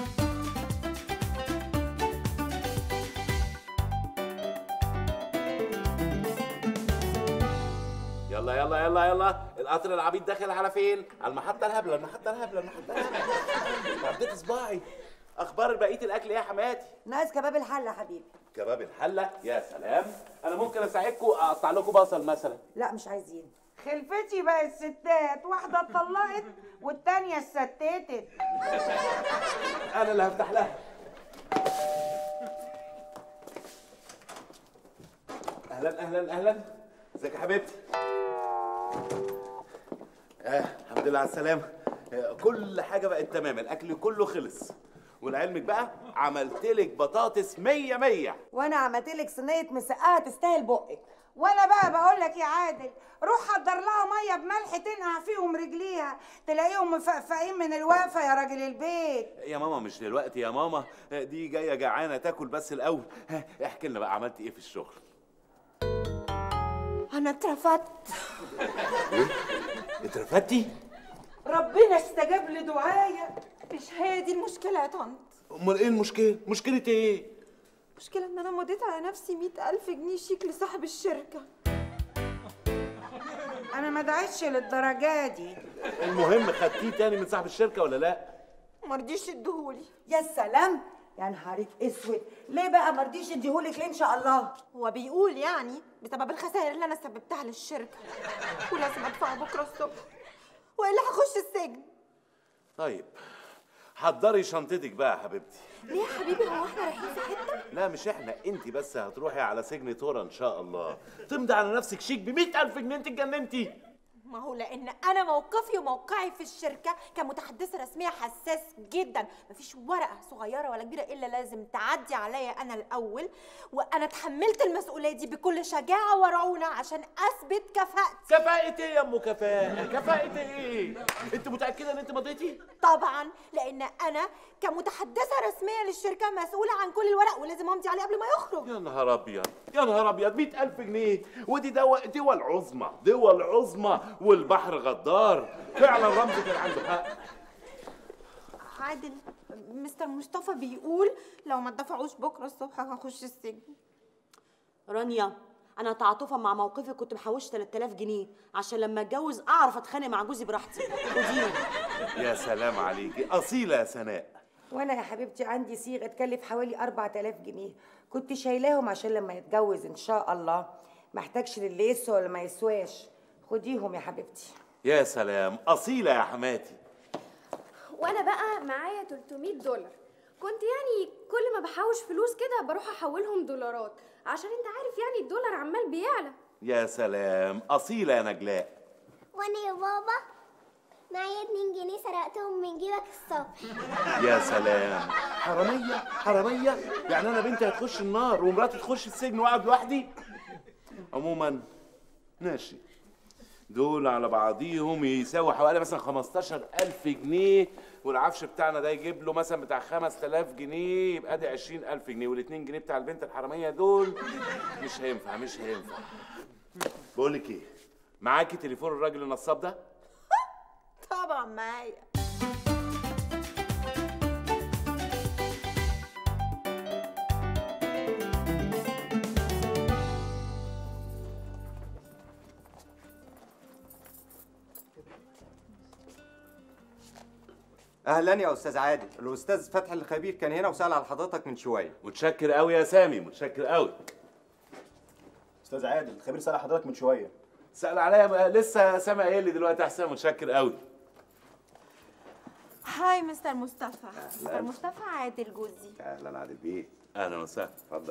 يلا يلا يلا يلا القطر العبيد داخل على فين؟ على المحطة الهبلة المحطة الهبلة المحطة الهبلة عديت صباعي أخبار بقية الأكل إيه يا حماتي؟ ناقص كباب الحله يا حبيبي كباب الحلة يا سلام أنا ممكن أساعدكم أقطع لكم بصل مثلا لا مش عايزين خلفتي بقت ستات واحدة اتطلقت والتانية اتستتت أنا اللي هفتح لها أهلا أهلا أهلا ازيك يا حبيبتي؟ آه الحمد لله على السلامة آه كل حاجة بقت تمام الأكل كله خلص ولعلمك بقى عملت لك بطاطس مية مية وانا عملت لك صينيه مسقعه تستاهل بقك وانا بقى بقول لك يا عادل روح حضر لها ميه بملح تنقع فيهم رجليها تلاقيهم مفقفقين من الوقفه يا راجل البيت يا ماما مش دلوقتي يا ماما آه، دي جاية جعانة تاكل بس الأول ها، احكي لنا بقى عملتي إيه في الشغل انا اترفدت اترفدتي؟ ربنا استجاب لدعايا مش هي دي المشكله يا طنط أمال إيه المشكلة؟ مشكلة إيه؟ المشكله ان انا مضيت على نفسي مئة ألف جنيه شيك لصاحب الشركه انا ما دعيتش للدرجه دي المهم خدتيه تاني من صاحب الشركة ولا لأ؟ مرضيش اديهولي يا سلام يا نهارك اسود ليه بقى مرضيش اديهولك ليه ان شاء الله هو بيقول يعني بسبب الخسائر اللي انا سببتها للشركه ولازم ادفع بكره الصبح والا هخش السجن طيب حضري شنطتك بقى يا حبيبتي ليه يا حبيبي هو احنا رايحين في حته لا مش احنا انت بس هتروحي على سجن تورا ان شاء الله تمضي على نفسك شيك ب ألف جنيه انت اتجننتي ما هو لان انا موقفي وموقعي في الشركه كمتحدثه رسميه حساس جدا مفيش ورقه صغيره ولا كبيره الا لازم تعدي عليا انا الاول وانا اتحملت المسؤوليه دي بكل شجاعه ورعونه عشان اثبت كفاءتي كفاءة ايه يا ام كفاءة؟ كفاءة ايه؟ انت متأكدة ان انت مضيتي؟ طبعا لان انا كمتحدثه رسميه للشركه مسؤوله عن كل الورق ولازم امضي عليه قبل ما يخرج يا نهار ابيض يا نهار ابيض 100000 جنيه ودي دول دول عظمى دول عظمى والبحر غدار فعلا رمزي كان عنده حق عادل مستر مصطفى بيقول لو ما دفعوش بكره الصبح هخش السجن رانيا انا تعاطفا مع موقفي كنت محوش 3000 جنيه عشان لما اتجوز اعرف اتخانق مع جوزي براحتي خديهم يا سلام عليكي اصيلة يا سناء وانا يا حبيبتي عندي صيغه تكلف حوالي 4000 جنيه كنت شايلاهم عشان لما يتجوز ان شاء الله ما احتاجش للي يسوى ولا ما يسواش خديهم يا حبيبتي يا سلام اصيلة يا حماتي وانا بقى معايا 300 دولار كنت يعني كل ما بحوش فلوس كده بروح احولهم دولارات عشان انت عارف يعني الدولار عمال بيعلى يا سلام اصيلة يا نجلاء وانا يا بابا معايا 2 جنيه سرقتهم من جيبك الصبح يا سلام حرامية حرامية يعني انا بنتي هتخش النار ومراتي تخش السجن واقعد لوحدي عموما ماشي دول على بعضيهم يساوي حوالي مثلا 15000 جنيه والعفش بتاعنا ده يجيب له مثلا بتاع 5000 جنيه يبقى دي 20000 جنيه وال2 جنيه بتاع البنت الحراميه دول مش هينفع مش هينفع بقول لك ايه معاكي تليفون الراجل النصاب ده طبعا معايا اهلا يا استاذ عادل الاستاذ فتحي الخبير كان هنا وسال على حضرتك من شويه متشكر قوي يا سامي متشكر قوي استاذ عادل الخبير سأل حضرتك من شويه سأل عليا بقى لسه سامع ايه اللي دلوقتي احسن متشكر قوي هاي مستر مصطفى مستر مصطفى عادل جوزي اهلا عادل بيه اهلا وسهلا اتفضل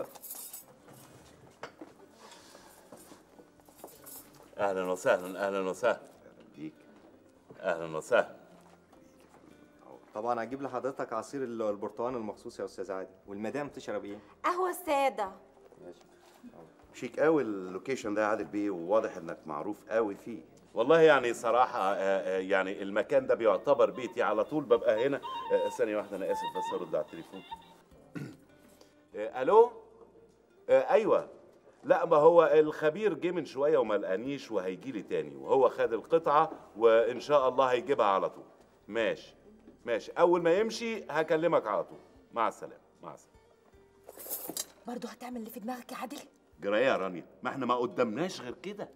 اهلا وسهلا اهلا وسهلا بيك اهلا وسهلا طبعا هجيب لحضرتك عصير ال- البرتقال المخصوص يا استاذ عادل والمدام تشرب ايه قهوه ساده ماشي شيك قوي اللوكيشن ده يا عادل بيه وواضح انك معروف قوي فيه والله يعني صراحة آه، آه، يعني المكان ده بيعتبر بيتي على طول ببقى هنا آه، ثانية واحدة أنا آسف بس أرد على التليفون آه، ألو آه، أيوة لا ما هو الخبير جه من شوية وما لقانيش وهيجي لي تاني وهو خد القطعة وإن شاء الله هيجيبها على طول ماشي ماشي أول ما يمشي هكلمك على طول مع السلامة مع السلامة برضه هتعمل اللي في دماغك يا عادل جرايه يا رانيا ما احنا ما قدامناش غير كده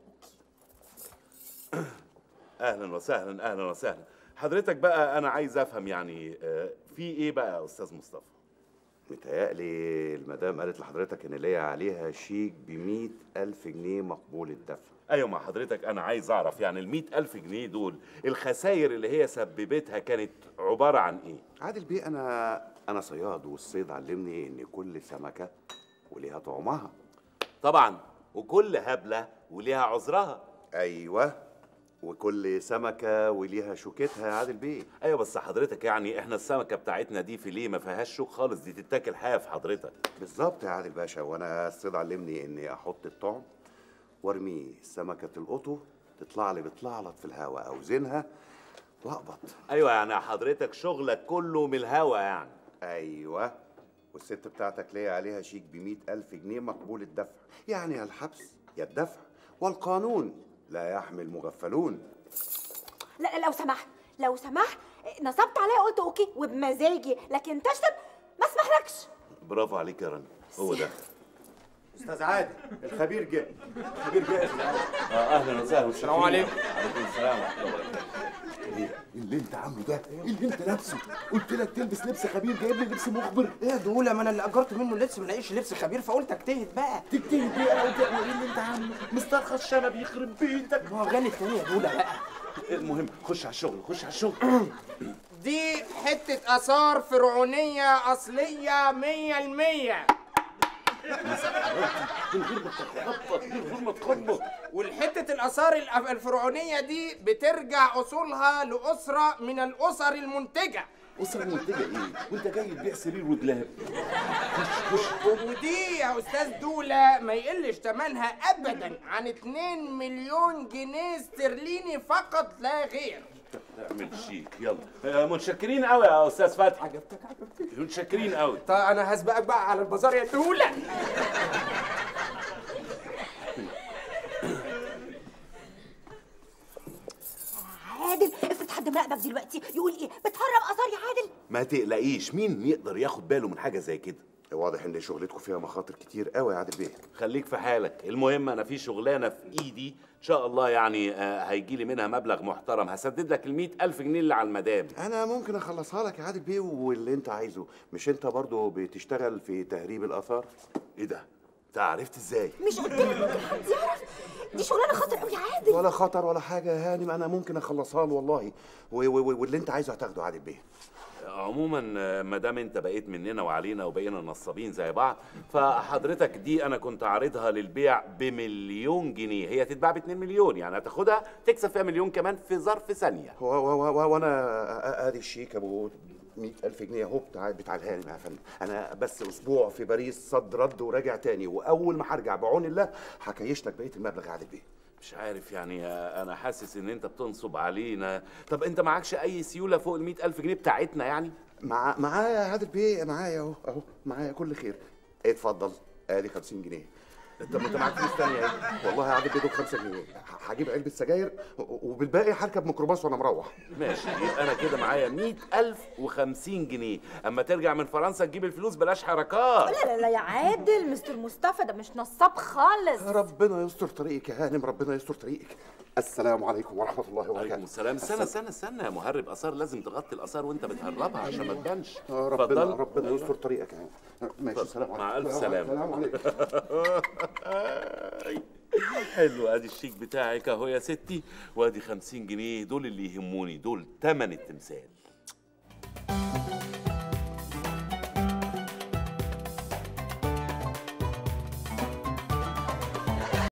اهلا وسهلا اهلا وسهلا حضرتك بقى انا عايز افهم يعني آه، في ايه بقى يا استاذ مصطفى متهيألي المدام قالت لحضرتك ان ليا عليها شيك ب ألف جنيه مقبول الدفع ايوه مع حضرتك انا عايز اعرف يعني ال ألف جنيه دول الخسائر اللي هي سببتها كانت عباره عن ايه عادل بيه انا انا صياد والصيد علمني ان كل سمكه وليها طعمها طبعا وكل هبله وليها عذرها ايوه وكل سمكه وليها شوكتها يا عادل بيه ايوه بس حضرتك يعني احنا السمكه بتاعتنا دي فيليه ما فيهاش شوك خالص دي تتاكل حاف حضرتك بالظبط يا عادل باشا وانا الصيد علمني اني احط الطعم وارميه سمكه القطو تطلع لي بتلعلط في الهواء اوزنها واقبض ايوه يعني حضرتك شغلك كله من الهوا يعني ايوه والست بتاعتك ليا عليها شيك ب ألف جنيه مقبول الدفع يعني يا الحبس يا الدفع والقانون لا يحمل مغفلون لا لا لو سمحت لو سمحت نصبت عليا قلت اوكي وبمزاجي لكن تشتم ما اسمحلكش برافو عليك يا رنا هو ده استاذ عادل الخبير جه الخبير جه يا استاذ عادل اه اهلا وسهلا السلام عليكم. عليكم السلام ورحمه الله وبركاته ايه اللي انت عامله ده ايه اللي انت لابسه قلت لك تلبس لبس خبير جايب لي لبس مخبر ايه يا دولة ما انا اللي اجرت منه اللبس ما لاقيش لبس خبير فقلت اجتهد بقى تجتهد ايه انا قلت لك ايه اللي انت عامله مسترخص شنب يخرب بيتك ما هو غني التاني يا دولة بقى المهم خش على الشغل خش على الشغل دي حتة آثار فرعونية أصلية مية المية من غير ما تخبط من غير ما تخبط والحتة الآثار الأف- الفرعونية دي بترجع أصولها لأسرة من الأسر المنتجة اسره منتجه ايه وانت جاي تبيع سرير ودلاب خش خش ودي يا أستاذ دولة ما يقلش تمنها أبدا عن 2 مليون جنيه استرليني فقط لا غير اعمل شيك يلا آه، متشكرين قوي يا استاذ فتحي عجبتك عجبتك متشكرين قوي طيب أنا هسبقك بقى على البازار يا دولة عادل افرض حد مراقبك دلوقتي يقول ايه بتهرب اثار يا عادل ما تقلقيش مين يقدر ياخد باله من حاجه زي كده واضح ان شغلتكم فيها مخاطر كتير قوي يا عادل بيه خليك في حالك المهم انا في شغلانه في ايدي ان شاء الله يعني آه، هيجي لي منها مبلغ محترم هسدد لك ال ألف جنيه اللي على المدام انا ممكن اخلصها لك يا عادل بيه واللي انت عايزه مش انت برضو بتشتغل في تهريب الاثار ايه ده انت عرفت ازاي مش قلت لك ممكن حد يعرف دي شغلانه خطر قوي يا عادل ولا خطر ولا حاجه يا هانم انا ممكن اخلصها له والله و- و- واللي انت عايزه هتاخده يا عادل بيه عموما آه، ما دام انت بقيت مننا وعلينا وبقينا نصابين زي بعض فحضرتك دي انا كنت عارضها للبيع بمليون جنيه هي تتباع ب 2 مليون يعني هتاخدها تكسب فيها مليون كمان في ظرف ثانيه و- و- و- وانا آ- ادي الشيك ابو 100000 جنيه اهو بتاع بتاع الهانم يا فندم انا بس اسبوع في باريس صد رد وراجع تاني واول ما هرجع بعون الله هكيش لك بقيه المبلغ يا عادل بيه مش عارف يعني آه، انا حاسس ان انت بتنصب علينا طب انت معكش اي سيوله فوق ال ألف جنيه بتاعتنا يعني مع معايا يا عادل بيه معايا اهو اهو معايا كل خير اتفضل ادي 50 جنيه انت انت معاك فلوس ثانيه ايه والله يا عادل بيه دول 5 جنيه ه- هجيب علبه سجاير و- وبالباقي هركب ميكروباص وانا مروح ماشي يبقى انا كده معايا مئة ألف وخمسين جنيه أما ترجع من فرنسا تجيب الفلوس بلاش حركات لا لا لا يا عادل مستر مصطفى ده مش نصاب خالص ربنا يستر طريقك يا هانم ربنا يستر طريقك السلام عليكم ورحمه الله عليكم وبركاته السلام استنى استنى استنى يا مهرب آثار لازم تغطي الآثار وأنت بتهربها عشان ما تبانش آه، ربنا اتفضل. ربنا يستر طريقك يا هانم ماشي السلام عليكم مع ألف السلام سلامة عليكم حلو ادي الشيك بتاعك اهو يا ستي وادي خمسين جنيه دول اللي يهموني دول تمن التمثال